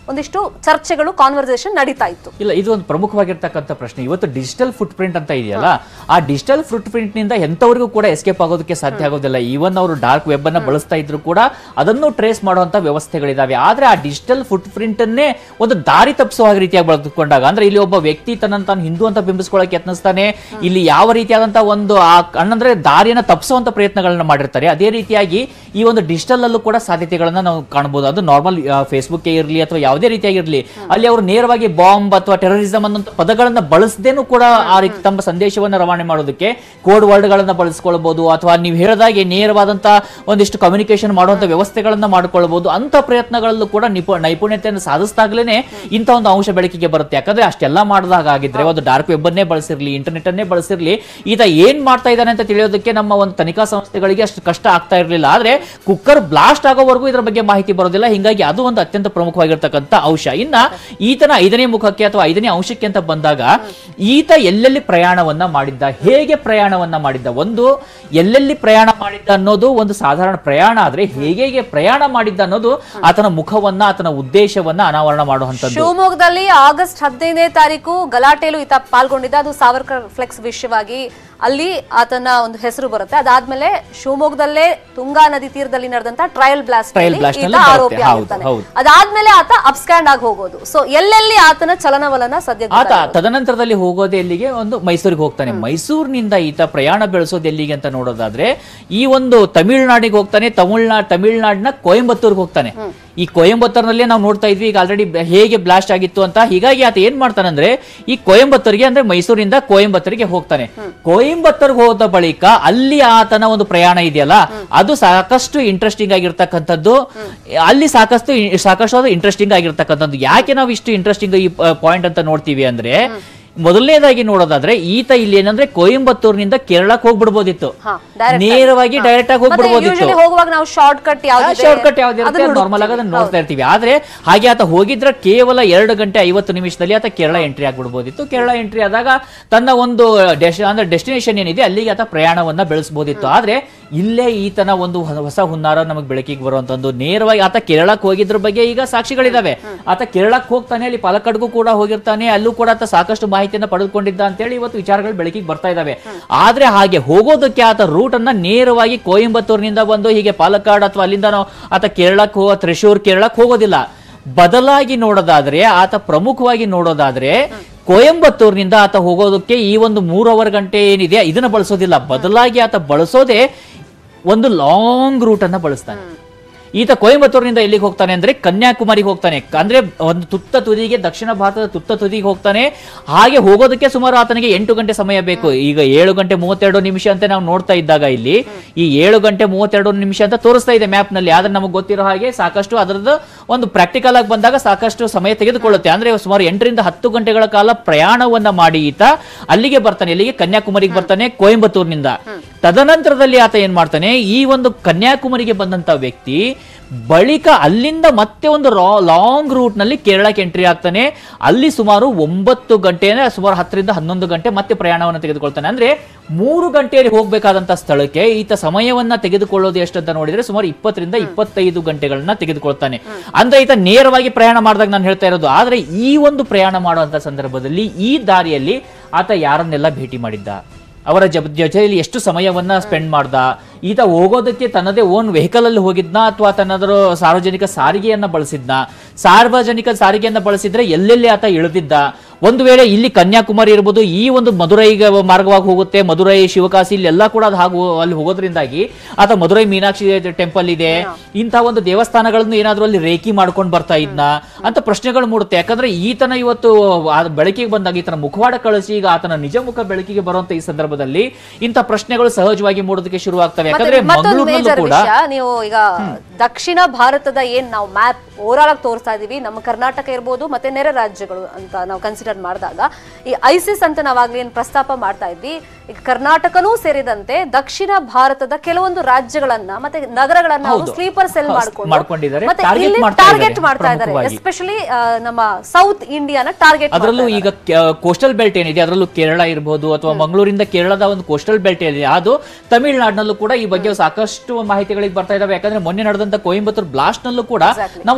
ಒಂದಿಷ್ಟು ಚರ್ಚೆಗಳು ಕಾನ್ವರ್ಸೇಷನ್ ನಡೀತಾ ಇತ್ತು ಇಲ್ಲ ಇದು ಒಂದು ಪ್ರಮುಖವಾಗಿರ್ತಕ್ಕಂಥ ಪ್ರಶ್ನೆ ಇವತ್ತು ಡಿಜಿಟಲ್ ಫುಟ್ ಪ್ರಿಂಟ್ ಅಂತ ಇದೆಯಲ್ಲ ಆ ಡಿಜಿಟಲ್ ಫುಟ್ ಪ್ರಿಂಟ್ ನಿಂದ ಎಂತವರಿಗೂ ಕೂಡ ಎಸ್ಕೇಪ್ ಆಗೋದಕ್ಕೆ ಸಾಧ್ಯ ಆಗೋದಿಲ್ಲ ಈವನ್ ಅವರು ಡಾರ್ಕ್ ವೆಬ್ ಅನ್ನ ಬಳಸ್ತಾ ಇದ್ರು ಕೂಡ ಅದನ್ನು ಟ್ರೇಸ್ ಮಾಡುವಂತ ವ್ಯವಸ್ಥೆಗಳಿದಾವೆ ಆದ್ರೆ ಆ ಡಿಜಿಟಲ್ ಫುಟ್ ಪ್ರಿಂಟ್ ಅನ್ನೇ ಒಂದು ದಾರಿ ತಪ್ಪಿಸುವ ರೀತಿಯಾಗಿ ಬಳದುಕೊಂಡಾಗ ಅಂದ್ರೆ ಇಲ್ಲಿ ಒಬ್ಬ ವ್ಯಕ್ತಿ ತನ್ನ ತಾನು ಹಿಂದೂ ಅಂತ ಬಿಂಬಿಸ್ಕೊಳ್ಳಕ್ಕೆ ಯತ್ನಿಸ್ತಾನೆ ಇಲ್ಲಿ ಯಾವ ರೀತಿಯಾದಂತಹ ಒಂದು ಆ ಅಂದ್ರೆ ದಾರಿಯನ್ನ ತಪ್ಪಿಸುವಂತ ಪ್ರಯತ್ನಗಳನ್ನ ಮಾಡಿರ್ತಾರೆ ಅದೇ ರೀತಿಯಾಗಿ ಈ ಒಂದು ಡಿಜಿಟಲ್ ಅಲ್ಲೂ ಕೂಡ ಸಾಧ್ಯತೆಗಳನ್ನ ನಾವು ಕಾಣಬಹುದು ಅದು ನಾರ್ಮಲ್ ಫೇಸ್ಬುಕ್ ಇರಲಿ ಅಥವಾ ಯಾವುದೇ ರೀತಿಯಾಗಿರ್ಲಿ ಅಲ್ಲಿ ಅವರು ನೇರವಾಗಿ ಬಾಂಬ್ ಅಥವಾ ಟೆರರಿಸಂ ಅನ್ನೋ ಪದಗಳನ್ನ ಬಳಸದೇನು ಕೂಡ ಆ ರೀತಿ ತಮ್ಮ ಸಂದೇಶವನ್ನ ರವಾನೆ ಮಾಡೋದಕ್ಕೆ ಕೋಡ್ ವರ್ಡ್ ಗಳನ್ನ ಬಳಸ್ಕೊಳ್ಬಹುದು ಅಥವಾ ನೀವು ಹೇಳಿದಾಗೆ ನೇರವಾದಂತ ಒಂದಿಷ್ಟು ಕಮ್ಯುನಿಕೇಶನ್ ಮಾಡುವಂತ ವ್ಯವಸ್ಥೆಗಳನ್ನ ಮಾಡ್ಕೊಳ್ಬಹುದು ಅಂತ ಪ್ರಯತ್ನಗಳಲ್ಲೂ ಕೂಡ ನಿಪು ನೈಪುಣ್ಯತೆಯನ್ನು ಸಾಧಿಸಿದಾಗ್ಲೇನೆ ಇಂಥ ಒಂದು ಅಂಶ ಬೆಳಕಿಗೆ ಬರುತ್ತೆ ಯಾಕಂದ್ರೆ ಅಷ್ಟೆಲ್ಲ ಮಾಡಿದಾಗ ಆಗಿದ್ರೆ ಒಂದು ಡಾರ್ಕ್ ವೆಬ್ ಅನ್ನೇ ಬಳಸಿರ್ಲಿ ಇಂಟರ್ನೆಟ್ ಅನ್ನೇ ಬಳಸಿರ್ಲಿ ಈತ ಏನ್ ಮಾಡ್ತಾ ಇದ್ದಾನೆ ಅಂತ ತಿಳಿಯೋದಕ್ಕೆ ನಮ್ಮ ಒಂದು ತನಿಖಾ ಸಂಸ್ಥೆಗಳಿಗೆ ಅಷ್ಟು ಕಷ್ಟ ಆಗ್ತಾ ಇರಲಿಲ್ಲ ಆದ್ರೆ ಕುಕ್ಕರ್ ಬ್ಲಾಸ್ಟ್ ಆಗೋವರೆಗೂ ಇದರ ಬಗ್ಗೆ ಮಾಹಿತಿ ಬರೋದಿಲ್ಲ ಹಿಂಗಾಗಿ ಅದು ಒಂದು ಅತ್ಯಂತ ಪ್ರಮುಖವಾಗಿರ್ತಕ್ಕಂಥ ಅಂಶ ಇನ್ನ ಈತನ ಐದನೇ ಮುಖಕ್ಕೆ ಅಥವಾ ಐದನೇ ಅಂಶಕ್ಕೆ ಅಂತ ಬಂದಾಗ ಈತ ಎಲ್ಲೆಲ್ಲಿ ಪ್ರಯಾಣವನ್ನ ಮಾಡಿದ್ದ ಹೇಗೆ ಪ್ರಯಾಣವನ್ನ ಮಾಡಿದ್ದ ಒಂದು ಎಲ್ಲೆಲ್ಲಿ ಪ್ರಯಾಣ ಮಾಡಿದ್ದ ಅನ್ನೋದು ಒಂದು ಸಾಧಾರಣ ಪ್ರಯಾಣ ಆದ್ರೆ ಹೇಗೆ ಹೇಗೆ ಪ್ರಯಾಣ ಮಾಡಿದ್ದ ಅನ್ನೋದು ಆತನ ಮುಖವನ್ನ ಆತನ ಉದ್ದೇಶವನ್ನ ಅನಾವರಣ ಮಾಡುವಂತದ್ದು ಶಿವಮೊಗ್ಗದಲ್ಲಿ ಆಗಸ್ಟ್ ಹದಿನೈದನೇ ತಾರೀಕು ಗಲಾಟೆಲು ಈತ ಪಾಲ್ಗೊಂಡಿದ್ದ ಅದು ಸಾವರ್ಕರ್ ಫ್ಲೆಕ್ಸ್ ವಿಷಯವಾಗಿ ಅಲ್ಲಿ ಆತನ ಒಂದು ಹೆಸರು ಬರುತ್ತೆ ಅದಾದ್ಮೇಲೆ ಶಿವಮೊಗ್ಗದಲ್ಲೇ ತುಂಗಾ ನದಿ ತೀರದಲ್ಲಿ ನಡೆದಂತ ಟ್ರಯಲ್ ಬ್ಲಾಸ್ಟ್ Trial blast ಈತ ನಲ್ಲಿ ಬರುತ್ತೆ. ಆರೋಪಿ ಹೌದು, ಆಗಿರ್ತಾನೆ ಹೌದು. ಅದಾದ್ಮೇಲೆ ಆತ ಅಪ್ಸ್ಟ್ಯಾಂಡ್ ಆಗಿ ಹೋಗೋದು ಸೊ ಎಲ್ಲೆಲ್ಲಿ ಆತನ ಚಲನವಲನ ಸದ್ಯ ಆತ ತದನಂತರದಲ್ಲಿ ಹೋಗೋದು ಎಲ್ಲಿಗೆ ಒಂದು ಮೈಸೂರಿಗೆ ಹೋಗ್ತಾನೆ ಮೈಸೂರಿನಿಂದ ಈತ ಪ್ರಯಾಣ ಬೆಳೆಸೋದು ಎಲ್ಲಿಗೆ ಅಂತ ನೋಡೋದಾದ್ರೆ ಈ ಒಂದು ತಮಿಳ್ನಾಡಿಗೆ ಹೋಗ್ತಾನೆ ತಮಿಳ್ನಾಡ್ ತಮಿಳ್ನಾಡಿನ ಕೊಯಂಬತ್ತೂರ್ಗೆ ಹೋಗ್ತಾನೆ ಈ ಕೊಯಂಬತ್ತೂರ್ನಲ್ಲೇ ನಾವು ನೋಡ್ತಾ ಇದ್ವಿ ಈಗ ಆಲ್ರೆಡಿ ಹೇಗೆ ಬ್ಲಾಸ್ಟ್ ಆಗಿತ್ತು ಅಂತ ಹೀಗಾಗಿ ಆತ ಏನ್ ಮಾಡ್ತಾನೆ ಅಂದ್ರೆ ಈ ಕೊಯಂಬತ್ತೂರಿಗೆ ಅಂದ್ರೆ ಮೈಸೂರಿಂದ ಕೊಯಂಬತ್ತೂರಿಗೆ ಹೋಗ್ತಾನೆ ಕೊಯಂಬತ್ತೂರ್ಗೆ ಹೋದ ಬಳಿಕ ಅಲ್ಲಿ ಆತನ ಒಂದು ಪ್ರಯಾಣ ಇದೆಯಲ್ಲ ಅದು ಸಾಕಷ್ಟು ಇಂಟ್ರೆಸ್ಟಿಂಗ್ ಆಗಿರ್ತಕ್ಕಂಥದ್ದು ಅಲ್ಲಿ ಸಾಕಷ್ಟು ಸಾಕಷ್ಟು ಇಂಟ್ರೆಸ್ಟಿಂಗ್ ಆಗಿರ್ತಕ್ಕಂಥದ್ದು ಯಾಕೆ ನಾವು ಇಷ್ಟು ಇಂಟ್ರೆಸ್ಟಿಂಗ್ ಈ ಪಾಯಿಂಟ್ ಅಂತ ನೋಡ್ತೀವಿ ಅಂದ್ರೆ ಮೊದಲನೇದಾಗಿ ನೋಡೋದಾದ್ರೆ ಈತ ಇಲ್ಲಿ ಏನಂದ್ರೆ ಕೊಯಂಬತ್ತೂರಿನಿಂದ ಕೇರಳಕ್ಕೆ ಹೋಗ್ಬಿಡ್ಬೋದಿತ್ತು ಹಾ, direct ಆಗಿ. ನೇರವಾಗಿ ಡೈರೆಕ್ಟ್ ಆಗಿ ಹೋಗ್ಬಿಡ್ಬೋದಿತ್ತು ಯೂಶಲಿ ಹೋಗುವಾಗ ನಾವು ಶಾರ್ಟ್ ಕಟ್ ಯಾವ್ದು ಶಾರ್ಟ್ ಕಟ್ ಯಾವ್ದಿರುತ್ತೆ ನಾರ್ಮಲ್ ಆಗಿ ಅದನ್ನ ನೋಡ್ತಾ ಇರ್ತೀವಿ ಆದ್ರೆ ಹಾಗೆ ಆತ ಹೋಗಿದ್ರೆ ಕೇವಲ ಎರಡು ಗಂಟೆ ಐವತ್ತು ನಿಮಿಷದಲ್ಲಿ ಆತ ಕೇರಳ ಎಂಟ್ರಿ ಆಗ್ಬಿಡ್ಬೋದಿತ್ತು ಕೇರಳ ಎಂಟ್ರಿ ಆದಾಗ ತನ್ನ ಒಂದು ಡೆಸ್ ಅಂದ್ರೆ ಡೆಸ್ಟಿನೇಷನ್ ಏನಿದೆ ಅಲ್ಲಿಗೆ ಆತ ಪ್ರಯಾಣವನ್ನ ಬೆಳೆಸಬಹುದಿತ್ತು ಆದ್ರೆ ಇಲ್ಲೇ ಈತನ ಒಂದು ಹೊಸ- ಹೊಸ ಹುನ್ನಾರ ನಮಗೆ ಬೆಳಕಿಗೆ ಬರುವಂತದ್ದು ನೇರವಾಗಿ ಆತ ಕೇರಳಕ್ಕೆ ಹೋಗಿದ್ರ ಬಗ್ಗೆ ಈಗ ಸಾಕ್ಷಿಗಳಿದಾವೆ ಆತ ಕೇರಳಕ್ಕೆ ಹೋಗ್ತಾನೆ ಅಲ್ಲಿ ಪಾಲಕ್ಕಾಡ್ಗೂ ಕೂಡ ಹೋಗಿರ್ತಾನೆ ಅಲ್ಲೂ ಕೂಡ ಆತ ಸಾಕಷ್ಟು ಮಾಹಿತಿಯನ್ನ ಪಡೆದುಕೊಂಡಿದ್ದ ಅಂತೇಳಿ ಇವತ್ತು ವಿಚಾರಗಳು ಬೆಳಕಿಗೆ ಬರ್ತಾ ಇದಾವೆ ಆದ್ರೆ ಹಾಗೆ ಹೋಗೋದಕ್ಕೆ ಆತ ರೂಟ್ ಅನ್ನ ನೇರವಾಗಿ ಕೊಯಂಬತ್ತೂರಿನಿಂದ ಬಂದು ಹೀಗೆ ಪಾಲಕ್ಕಾಡ್ ಅಥವಾ ಅಲ್ಲಿಂದ ನಾವು ಆತ ಕೇರಳಕ್ಕೆ ಹೋಗೋ ತ್ರಿಶೂರ್ ಕೇರಳಕ್ಕೆ ಹೋಗೋದಿಲ್ಲ ಬದಲಾಗಿ ನೋಡೋದಾದ್ರೆ ಆತ ಪ್ರಮುಖವಾಗಿ ನೋಡೋದಾದ್ರೆ ಕೊಯಂಬತ್ತೂರಿನಿಂದ ಆತ ಹೋಗೋದಕ್ಕೆ ಈ ಒಂದು ಮೂರುವರೆ ಗಂಟೆ ಏನಿದೆ ಇದನ್ನ ಬಳಸೋದಿಲ್ಲ ಬದಲಾಗಿ ಆತ ಬಳಸೋದೇ ಒಂದು ಲಾಂಗ್ ರೂಟ್ ಅನ್ನ ಬಳಸ್ತಾನೆ ಈತ ಕೊಯಂಬತ್ತೂರಿನಿಂದ ಎಲ್ಲಿಗೆ ಹೋಗ್ತಾನೆ ಅಂದ್ರೆ ಕನ್ಯಾಕುಮಾರಿಗೆ ಹೋಗ್ತಾನೆ ಅಂದ್ರೆ ಒಂದು ತುತ್ತ ತುದಿಗೆ ದಕ್ಷಿಣ ಭಾರತದ ತುತ್ತ ತುದಿಗೆ ಹೋಗ್ತಾನೆ ಹಾಗೆ ಹೋಗೋದಕ್ಕೆ ಸುಮಾರು ಆತನಿಗೆ ಎಂಟು ಗಂಟೆ ಸಮಯ ಬೇಕು ಈಗ ಏಳು ಗಂಟೆ ಮೂವತ್ತೆರಡು ನಿಮಿಷ ಅಂತ ನಾವು ನೋಡ್ತಾ ಇದ್ದಾಗ ಇಲ್ಲಿ ಈ ಏಳು ಗಂಟೆ ಮೂವತ್ತೆರಡು ನಿಮಿಷ ಅಂತ ತೋರಿಸ್ತಾ ಇದೆ ಮ್ಯಾಪ್ ನಲ್ಲಿ ಆದ್ರೆ ನಮಗೆ ಗೊತ್ತಿರೋ ಹಾಗೆ ಸಾಕಷ್ಟು ಅದರದ್ದು ಒಂದು ಪ್ರಾಕ್ಟಿಕಲ್ ಆಗಿ ಬಂದಾಗ ಸಾಕಷ್ಟು ಸಮಯ ತೆಗೆದುಕೊಳ್ಳುತ್ತೆ ಅಂದ್ರೆ ಸುಮಾರು ಎಂಟರಿಂದ ಹತ್ತು ಗಂಟೆಗಳ ಕಾಲ ಪ್ರಯಾಣವನ್ನ ಮಾಡಿ ಈತ ಅಲ್ಲಿಗೆ ಬರ್ತಾನೆ ಎಲ್ಲಿಗೆ ಕನ್ಯಾಕುಮಾರಿಗೆ ಬರ್ತಾನೆ ಕೊಯಂಬತ್ತೂರಿನಿಂದ ತದನಂತರದಲ್ಲಿ ಆತ ಏನ್ ಮಾಡ್ತಾನೆ ಈ ಒಂದು ಕನ್ಯಾಕುಮಾರಿಗೆ ಬಂದಂತ ವ್ಯಕ್ತಿ ಬಳಿಕ ಅಲ್ಲಿಂದ ಮತ್ತೆ ಒಂದು ಲಾಂಗ್ ರೂಟ್ ನಲ್ಲಿ ಕೇರಳಕ್ಕೆ ಎಂಟ್ರಿ ಆಗ್ತಾನೆ ಅಲ್ಲಿ ಸುಮಾರು ಒಂಬತ್ತು ಗಂಟೆ ಅಂದ್ರೆ ಸುಮಾರು ಹತ್ತರಿಂದ ಹನ್ನೊಂದು ಗಂಟೆ ಮತ್ತೆ ಪ್ರಯಾಣವನ್ನು ತೆಗೆದುಕೊಳ್ತಾನೆ ಅಂದ್ರೆ ಮೂರು ಗಂಟೆಯಲ್ಲಿ ಹೋಗ್ಬೇಕಾದಂತ ಸ್ಥಳಕ್ಕೆ ಈತ ಸಮಯವನ್ನ ತೆಗೆದುಕೊಳ್ಳೋದು ಎಷ್ಟು ಅಂತ ನೋಡಿದ್ರೆ ಸುಮಾರು ಇಪ್ಪತ್ತರಿಂದ ಇಪ್ಪತ್ತೈದು ಗಂಟೆಗಳನ್ನ ತೆಗೆದುಕೊಳ್ತಾನೆ ಅಂದ್ರೆ ಈತ ನೇರವಾಗಿ ಪ್ರಯಾಣ ಮಾಡಿದಾಗ ನಾನು ಹೇಳ್ತಾ ಇರೋದು ಆದ್ರೆ ಈ ಒಂದು ಪ್ರಯಾಣ ಮಾಡುವಂತ ಸಂದರ್ಭದಲ್ಲಿ ಈ ದಾರಿಯಲ್ಲಿ ಆತ ಯಾರನ್ನೆಲ್ಲ ಭೇಟಿ ಮಾಡಿದ್ದ ಅವರ ಜಬ- ಜೊತೆಯಲ್ಲಿ ಎಷ್ಟು ಸಮಯವನ್ನ ಸ್ಪೆಂಡ್ ಮಾಡ್ದ ಈತ ಹೋಗೋದಕ್ಕೆ ತನ್ನದೇ ಓನ್ ವೆಹಿಕಲ್ ಅಲ್ಲಿ ಹೋಗಿದ್ನಾ ಅಥವಾ ತನ್ನದರ ಸಾರ್ವಜನಿಕ ಸಾರಿಗೆಯನ್ನ ಬಳಸಿದ್ನ ಸಾರ್ವಜನಿಕ ಸಾರಿಗೆಯನ್ನ ಬಳಸಿದ್ರೆ ಎಲ್ಲೆಲ್ಲಿ ಆತ ಇಳಿದಿದ್ದ ಒಂದು ವೇಳೆ ಇಲ್ಲಿ ಕನ್ಯಾಕುಮಾರಿ ಇರ್ಬೋದು ಈ ಒಂದು ಮಧುರೈಗೆ ಮಾರ್ಗವಾಗಿ ಹೋಗುತ್ತೆ ಮಧುರೈ ಶಿವಕಾಶಿ ಇಲ್ಲೆಲ್ಲ ಕೂಡ ಅದು ಹಾಗೂ ಅಲ್ಲಿ ಹೋಗೋದ್ರಿಂದಾಗಿ ಆತ ಮಧುರೈ ಮೀನಾಕ್ಷಿ ಟೆಂಪಲ್ ಇದೆ ಇಂಥ ಒಂದು ದೇವಸ್ಥಾನಗಳನ್ನು ಏನಾದ್ರೂ ಅಲ್ಲಿ ರೇಖಿ ಮಾಡ್ಕೊಂಡು ಬರ್ತಾ ಇದ್ನ ಅಂತ ಪ್ರಶ್ನೆಗಳು ಮೂಡುತ್ತೆ ಯಾಕಂದ್ರೆ ಈತನ ಇವತ್ತು ಆ ಬೆಳಕಿಗೆ ಬಂದಾಗ ಈತನ ಮುಖವಾಡ ಕಳಿಸಿ ಈಗ ಆತನ ನಿಜ ಮುಖ ಬೆಳಕಿಗೆ ಬರುವಂತ ಈ ಸಂದರ್ಭದಲ್ಲಿ ಇಂಥ ಪ್ರಶ್ನೆಗಳು ಸಹಜವಾಗಿ ಮೂಡೋದಕ್ಕೆ ಶುರು ಆಗ್ತವೆ ಯಾಕಂದ್ರೆ ಮತ್ತೊಂದು ಮಂಗಳೂರಿನಲ್ಲೂ ಮೇಜರ್ ಕೂಡ ವಿಷಯ ನೀವು ಈಗ ದಕ್ಷಿಣ ಭಾರತದ ಏನ್ ನಾವು ಮ್ಯಾಪ್ ಓವರಾಲ್ ಆಗಿ ತೋರಿಸ್ತಾ ಇದೀವಿ ನಮ್ಮ ಕರ್ನಾಟಕ ಇರ್ಬೋದು ಮತ್ತೆ ನೆರೆ ರಾಜ್ಯಗಳು ಅಂತ ನಾವು ಕನ್ಸಿಡರ್ ಮಾಡಿದಾಗ ಈ ಐಸಿಸ್ ಅಂತ ನಾವಾಗ್ಲೇ ಏನ್ ಪ್ರಸ್ತಾಪ ಮಾಡ್ತಾ ಇದ್ವಿ ಈಗ ಕರ್ನಾಟಕನೂ ಸೇರಿದಂತೆ ದಕ್ಷಿಣ ಭಾರತದ ಕೆಲವೊಂದು ರಾಜ್ಯಗಳನ್ನ ಮತ್ತೆ ನಗರಗಳನ್ನ ಅವರು ಹೌದು. ಸ್ಲೀಪರ್ ಸೆಲ್ ಹೌದು, ಮಾಡ್ಕೊಂಡು ಮಾಡ್ಕೊಂಡಿದ್ದಾರೆ. ಮತ್ತೆ Target ಇಲ್ಲಿ ಮಾಡ್ತಾ ಟಾರ್ಗೆಟ್ ಇದ್ದಾರೆ, ಮಾಡ್ತಾ ಇದ್ದಾರೆ ಪ್ರಮುಖವಾಗಿ. ಎಸ್ಪೆಷಲಿ ನಮ್ಮ ಸೌತ್ ಇಂಡಿಯಾನ ಟಾರ್ಗೆಟ್ ಅದರಲ್ಲೂ ಈಗ ಕೋಸ್ಟಲ್ ಬೆಲ್ಟ್ ಏನಿದೆ ಅದರಲ್ಲೂ ಕೇರಳ ಇರಬಹುದು ಅಥವಾ ಮಂಗಳೂರಿಂದ ಕೇರಳದ ಒಂದು ಕೋಸ್ಟಲ್ ಬೆಲ್ಟ್ ಏನಿದೆ ಅದು ತಮಿಳುನಾಡಿನಲ್ಲೂ ಕೂಡ ಈ ಬಗ್ಗೆ ಸಾಕಷ್ಟು ಮಾಹಿತಿಗಳಿಗೆ ಬರ್ತಾ ಇದಾವೆ ಯಾಕಂದ್ರೆ ಮೊನ್ನೆ ನಡೆದಂತ ಕೊಯಂಬತ್ತೂರ್ ಬ್ಲಾಸ್ಟ್ ನಲ್ಲೂ ಕೂಡ Exactly. ನಾವು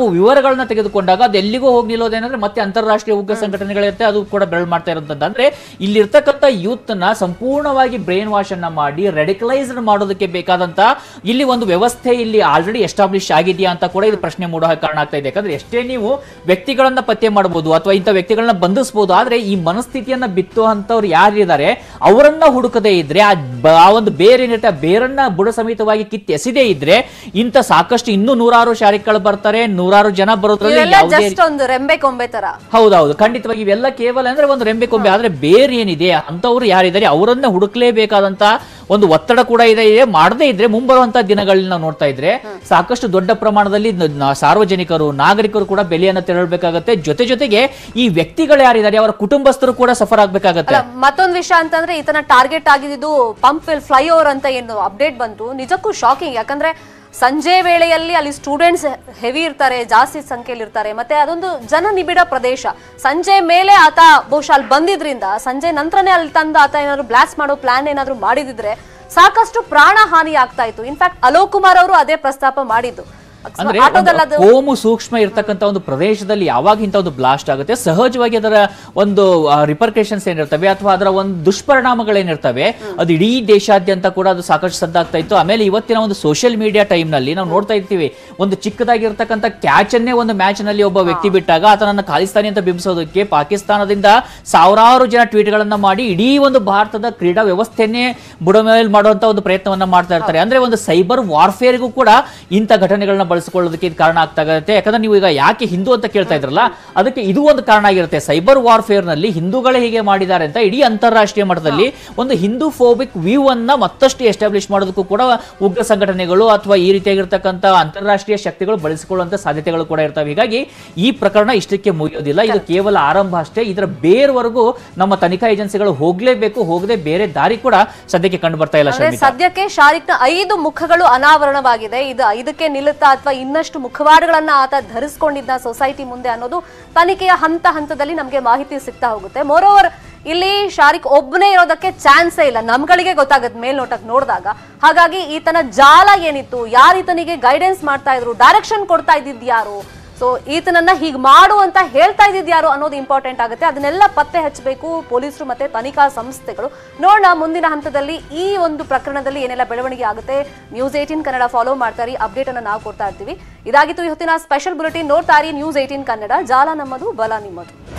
ವಿವರಗಳನ್ನ ತೆಗೆದುಕೊಂಡಾಗ ಅದು ಎಲ್ಲಿಗೂ ಹೋಗಿ ನಿಲ್ಲೋದೇನಂದ್ರೆ ಮತ್ತೆ ಅಂತಾರಾಷ್ಟ್ರೀಯ ಉಗ್ರ ಸಂಘಟನೆಗಳಿರುತ್ತೆ ಅದು ಕೂಡ ಬೆಳ್ ಮಾಡ್ತಾ ಇರುವಂತದ್ದು ಅಂದ್ರೆ ಇಲ್ಲಿರ್ತಕ್ಕಂಥ ಯೂತ್ ನ ಸಂಪೂರ್ಣವಾಗಿ ಬ್ರೈನ್ ವಾಶ್ ಅನ್ನ ಮಾಡಿ ರೆಡಿಕಲೈಸ್ಡ್ ಮಾಡೋದಕ್ಕೆ ಬೇಕಾದಂತ ಇಲ್ಲಿ ಒಂದು ವ್ಯವಸ್ಥೆ ಇಲ್ಲಿ ಆಲ್ರೆಡಿ ಎಸ್ಟಾಬ್ಲಿಷ್ ಆಗಿದೆಯಾ ಅಂತ ಕೂಡ ಇದು ಪ್ರಶ್ನೆ ಮೂಡೋ ಕಾರಣ ಆಗ್ತಾ ಇದೆ ಯಾಕಂದ್ರೆ ಎಷ್ಟೇ ನೀವು ವ್ಯಕ್ತಿಗಳನ್ನ ಪತ್ತೆ ಮಾಡಬಹುದು ಅಥವಾ ಇಂಥ ವ್ಯಕ್ತಿಗಳನ್ನ ಬಂಧಿಸಬಹುದು ಆದ್ರೆ ಈ ಮನಸ್ಥಿತಿಯನ್ನ ಬಿತ್ತು ಅಂತವ್ರು ಯಾರಿದ್ದಾರೆ ಅವರನ್ನ ಹುಡುಕದೇ ಇದ್ರೆ ಆ ಬ- ಆ ಒಂದು ಬೇರೆ ಏನಿರುತ್ತೆ ಆ ಬೇರನ್ನ ಬುಡ ಸಮೇತವಾಗಿ ಕಿತ್ತು ಎಸೆದೇ ಇದ್ರೆ ಇಂಥ ಸಾಕಷ್ಟು ಇನ್ನೂ ನೂರಾರು ಶಾರಿಕ್ಗಳು ಬರ್ತಾರೆ ನೂರಾರು ಜನ ಬರೋದ್ರಲ್ಲಿ ಇವೆಲ್ಲ ಯಾವುದೇ ಜಸ್ಟ್ ಒಂದು ರೆಂಬೆ ಕೊಂಬೆ ತರ ಹೌದೌದು ಖಂಡಿತವಾಗಿ ಇವೆಲ್ಲ ಕೇವಲ ಅಂದ್ರೆ ಒಂದು ರೆಂಬೆ ಕೊಂಬೆ ಆದ್ರೆ ಬೇರೆ ಏನಿದೆ ಅಂತವ್ರು ಯಾರಿದ್ದಾರೆ ಅವರನ್ನ ಹುಡುಕ್ಲೇಬೇಕಾದಂತ ಒಂದು ಒತ್ತಡ ಕೂಡ ಇದೆ ಇದೆ ಮಾಡದೇ ಇದ್ರೆ ಮುಂಬರುವಂತ ದಿನಗಳಲ್ಲಿ ನಾವು ನೋಡ್ತಾ ಇದ್ರೆ ಸಾಕಷ್ಟು ದೊಡ್ಡ ಪ್ರಮಾಣದಲ್ಲಿ ನ- ನ- ಸಾರ್ವಜನಿಕರು ನಾಗರಿಕರು ಕೂಡ ಬೆಲೆಯನ್ನ ತೆರಳಬೇಕಾಗತ್ತೆ ಜೊತೆ ಜೊತೆಗೆ ಈ ವ್ಯಕ್ತಿಗಳು ಯಾರಿದ್ದಾರೆ ಅವರ ಕುಟುಂಬಸ್ಥರು ಕೂಡ ಸಫರ್ ಆಗ್ಬೇಕಾಗತ್ತೆ ಅಲ್ಲ ಮತ್ತೊಂದು ವಿಷಯ ಅಂತಂದ್ರೆ ಈತನ ಟಾರ್ಗೆಟ್ ಆಗಿದ್ದು ಪಂಪ್ ವಿಲ್ ಫ್ಲೈಓವರ್ ಅಂತ ಏನು ಅಪ್ಡೇಟ್ ಬಂತು ನಿಜಕ್ಕೂ ಶಾಕಿಂಗ್ ಯಾಕಂದ್ರೆ ಸಂಜೆ ವೇಳೆಯಲ್ಲಿ ಅಲ್ಲಿ ಸ್ಟೂಡೆಂಟ್ಸ್ ಹೆವಿ ಇರ್ತಾರೆ ಜಾಸ್ತಿ ಸಂಖ್ಯೆಯಲ್ಲಿ ಇರ್ತಾರೆ ಮತ್ತೆ ಅದೊಂದು ಜನನಿಬಿಡ ಪ್ರದೇಶ ಸಂಜೆ ಮೇಲೆ ಆತ ಬಹುಶಃ ಅಲ್ಲಿ ಬಂದಿದ್ರಿಂದ ಸಂಜೆ ನಂತರನೇ ಅಲ್ಲಿ ತಂದು ಆತ ಏನಾದ್ರು ಬ್ಲಾಸ್ಟ್ ಮಾಡೋ ಪ್ಲಾನ್ ಏನಾದ್ರು ಮಾಡಿದಿದ್ರೆ ಸಾಕಷ್ಟು ಪ್ರಾಣ ಹಾನಿ ಆಗ್ತಾ ಇತ್ತು ಇನ್ಫ್ಯಾಕ್ಟ್ ಅಲೋಕ್ ಕುಮಾರ್ ಅವರು ಅದೇ ಪ್ರಸ್ತಾಪ ಮಾಡಿದ್ದು ಅಂದ್ರೆ ಆಟೋದಲ್ಲಿ ಅದು ಒಂದು ಕೋಮು ಸೂಕ್ಷ್ಮ ಇರ್ತಕ್ಕಂಥ ಒಂದು ಪ್ರದೇಶದಲ್ಲಿ ಯಾವಾಗ ಇಂಥ ಒಂದು ಬ್ಲಾಸ್ಟ್ ಆಗುತ್ತೆ ಸಹಜವಾಗಿ ಅದರ ಒಂದು ರಿಪರ್ಕೇಶನ್ಸ್ ಏನಿರ್ತವೆ ಅಥವಾ ಅದರ ಒಂದು ದುಷ್ಪರಿಣಾಮಗಳೇನಿರ್ತವೆ ಅದು ಇಡೀ ದೇಶಾದ್ಯಂತ ಕೂಡ ಅದು ಸಾಕಷ್ಟು ಸದ್ದಾಗ್ತಾ ಇತ್ತು ಆಮೇಲೆ ಇವತ್ತಿನ ಒಂದು ಸೋಷಿಯಲ್ ಮೀಡಿಯಾ ಟೈಮ್ ನಲ್ಲಿ ನಾವು ನೋಡ್ತಾ ಇರ್ತೀವಿ ಒಂದು ಚಿಕ್ಕದಾಗಿರ್ತಕ್ಕಂಥ ಕ್ಯಾಚ್ ಅನ್ನೇ ಒಂದು ಮ್ಯಾಚ್ ನಲ್ಲಿ ಒಬ್ಬ ವ್ಯಕ್ತಿ ಬಿಟ್ಟಾಗ ಆತನನ್ನ ಖಾಲಿಸ್ತಾನಿ ಅಂತ ಬಿಂಬಿಸೋದಕ್ಕೆ ಪಾಕಿಸ್ತಾನದಿಂದ ಸಾವಿರಾರು ಜನ ಟ್ವೀಟ್ ಗಳನ್ನ ಮಾಡಿ ಇಡೀ ಒಂದು ಭಾರತದ ಕ್ರೀಡಾ ವ್ಯವಸ್ಥೆಯನ್ನೇ ಬುಡಮೇಲ್ ಮಾಡುವಂತ ಒಂದು ಪ್ರಯತ್ನವನ್ನ ಮಾಡ್ತಾ ಇರ್ತಾರೆ ಅಂದ್ರೆ ಒಂದು ಸೈಬರ್ ವಾರ್ಫೇರ್ಗೂ ಕೂಡ ಇಂಥ ಘಟನೆಗಳನ್ನ ಬಳಸಿಕೊಳ್ಳೋದಕ್ಕೆ ಇದು ಕಾರಣ ಆಗ್ತಾ ಇರುತ್ತೆ ಯಾಕಂದ್ರೆ ನೀವು ಈಗ ಯಾಕೆ ಹಿಂದೂ ಅಂತ ಕೇಳ್ತಾ ಇದ್ರಲ್ಲ ಅದಕ್ಕೆ ಇದು ಒಂದು ಕಾರಣ ಆಗಿರುತ್ತೆ ಸೈಬರ್ ವಾರ್ಫೇರ್ ನಲ್ಲಿ ಹಿಂದೂಗಳೇ ಹೀಗೆ ಮಾಡಿದ್ದಾರೆ ಅಂತ ಇಡೀ ಅಂತಾರಾಷ್ಟ್ರೀಯ ಮಟ್ಟದಲ್ಲಿ ಒಂದು ಹಿಂದೂ ಫೋಬಿಕ್ ವ್ಯೂ ಅನ್ನ ಮತ್ತಷ್ಟು ಎಸ್ಟಾಬ್ಲಿಷ್ ಮಾಡೋದಕ್ಕೂ ಕೂಡ ಉಗ್ರ ಸಂಘಟನೆಗಳು ಅಥವಾ ಈ ರೀತಿಯಾಗಿರ್ತಕ್ಕಂಥ ಅಂತಾರಾಷ್ಟ್ರೀಯ ಶಕ್ತಿಗಳು ಬಳಸಿಕೊಳ್ಳುವಂತ ಸಾಧ್ಯತೆಗಳು ಕೂಡ ಇರ್ತವೆ ಹೀಗಾಗಿ ಈ ಪ್ರಕರಣ ಇಷ್ಟಕ್ಕೆ ಮುಗಿಯೋದಿಲ್ಲ ಇದು ಕೇವಲ ಆರಂಭ ಅಷ್ಟೇ ಇದರ ಬೇರ್ವರೆಗೂ ನಮ್ಮ ತನಿಖಾ ಏಜೆನ್ಸಿಗಳು ಹೋಗ್ಲೇಬೇಕು ಹೋಗದೆ ಬೇರೆ ದಾರಿ ಕೂಡ ಸದ್ಯಕ್ಕೆ ಕಂಡು ಬರ್ತಾ ಇಲ್ಲ ಅಂದ್ರೆ ಶರ್ಮಿತಾ ಸದ್ಯಕ್ಕೆ ಶಾರಿಕ್ನ ಐದು ಮುಖಗಳು ಅನಾವರಣವಾಗಿದೆ ಇದು ಐದಕ್ಕೆ ನಿಲ್ಲುತ್ತಾ ಅಥವಾ ಇನ್ನಷ್ಟು ಮುಖವಾಡಗಳನ್ನ ಆತ ಧರಿಸ್ಕೊಂಡಿದ್ದ ಸೊಸೈಟಿ ಮುಂದೆ ಅನ್ನೋದು ತನಿಖೆಯ ಹಂತ ಹಂತದಲ್ಲಿ ನಮಗೆ ಮಾಹಿತಿ ಸಿಗ್ತಾ ಹೋಗುತ್ತೆ ಮೋರೋವರ್ ಇಲ್ಲಿ ಶಾರಿಕ್ ಒಬ್ಬನೇ ಇರೋದಕ್ಕೆ ಚಾನ್ಸೇ ಇಲ್ಲ ನಮ್ಗಳಿಗೆ ಗೊತ್ತಾಗುತ್ತೆ ಮೇಲ್ನೋಟಕ್ಕೆ ನೋಡಿದಾಗ ಹಾಗಾಗಿ ಈತನ ಜಾಲ ಏನಿತ್ತು ಯಾರು ಈತನಿಗೆ ಗೈಡೆನ್ಸ್ ಮಾಡ್ತಾ ಇದ್ರು ಡೈರೆಕ್ಷನ್ ಕೊಡ್ತಾ ಇದ್ದಿದ್ ಯಾರು ಸೊ ಈತನನ್ನ ಹೀಗ್ ಮಾಡು ಅಂತ ಹೇಳ್ತಾ ಇದ್ದಿದ್ ಯಾರು ಅನ್ನೋದು ಇಂಪಾರ್ಟೆಂಟ್ ಆಗುತ್ತೆ ಅದನ್ನೆಲ್ಲ ಪತ್ತೆ ಹಚ್ಚಬೇಕು ಪೊಲೀಸರು ಮತ್ತೆ ತನಿಖಾ ಸಂಸ್ಥೆಗಳು ನೋಡೋಣ ಮುಂದಿನ ಹಂತದಲ್ಲಿ ಈ ಒಂದು ಪ್ರಕರಣದಲ್ಲಿ ಏನೆಲ್ಲ ಬೆಳವಣಿಗೆ ಆಗುತ್ತೆ ನ್ಯೂಸ್ ಏಟೀನ್ ಕನ್ನಡ ಫಾಲೋ ಮಾಡ್ತಾರಿ ಅಪ್ಡೇಟ್ ಅನ್ನ ನಾವು ಕೊಡ್ತಾ ಇರ್ತೀವಿ ಇದಾಗಿತ್ತು ಇವತ್ತಿನ ಸ್ಪೆಷಲ್ ಬುಲೆಟಿನ್ ನೋಡ್ತಾರಿ ನ್ಯೂಸ್ ಏಟೀನ್ ಕನ್ನಡ ಜಾಲ ನಮ್ಮದು ಬಲ ನಿಮ್ಮದು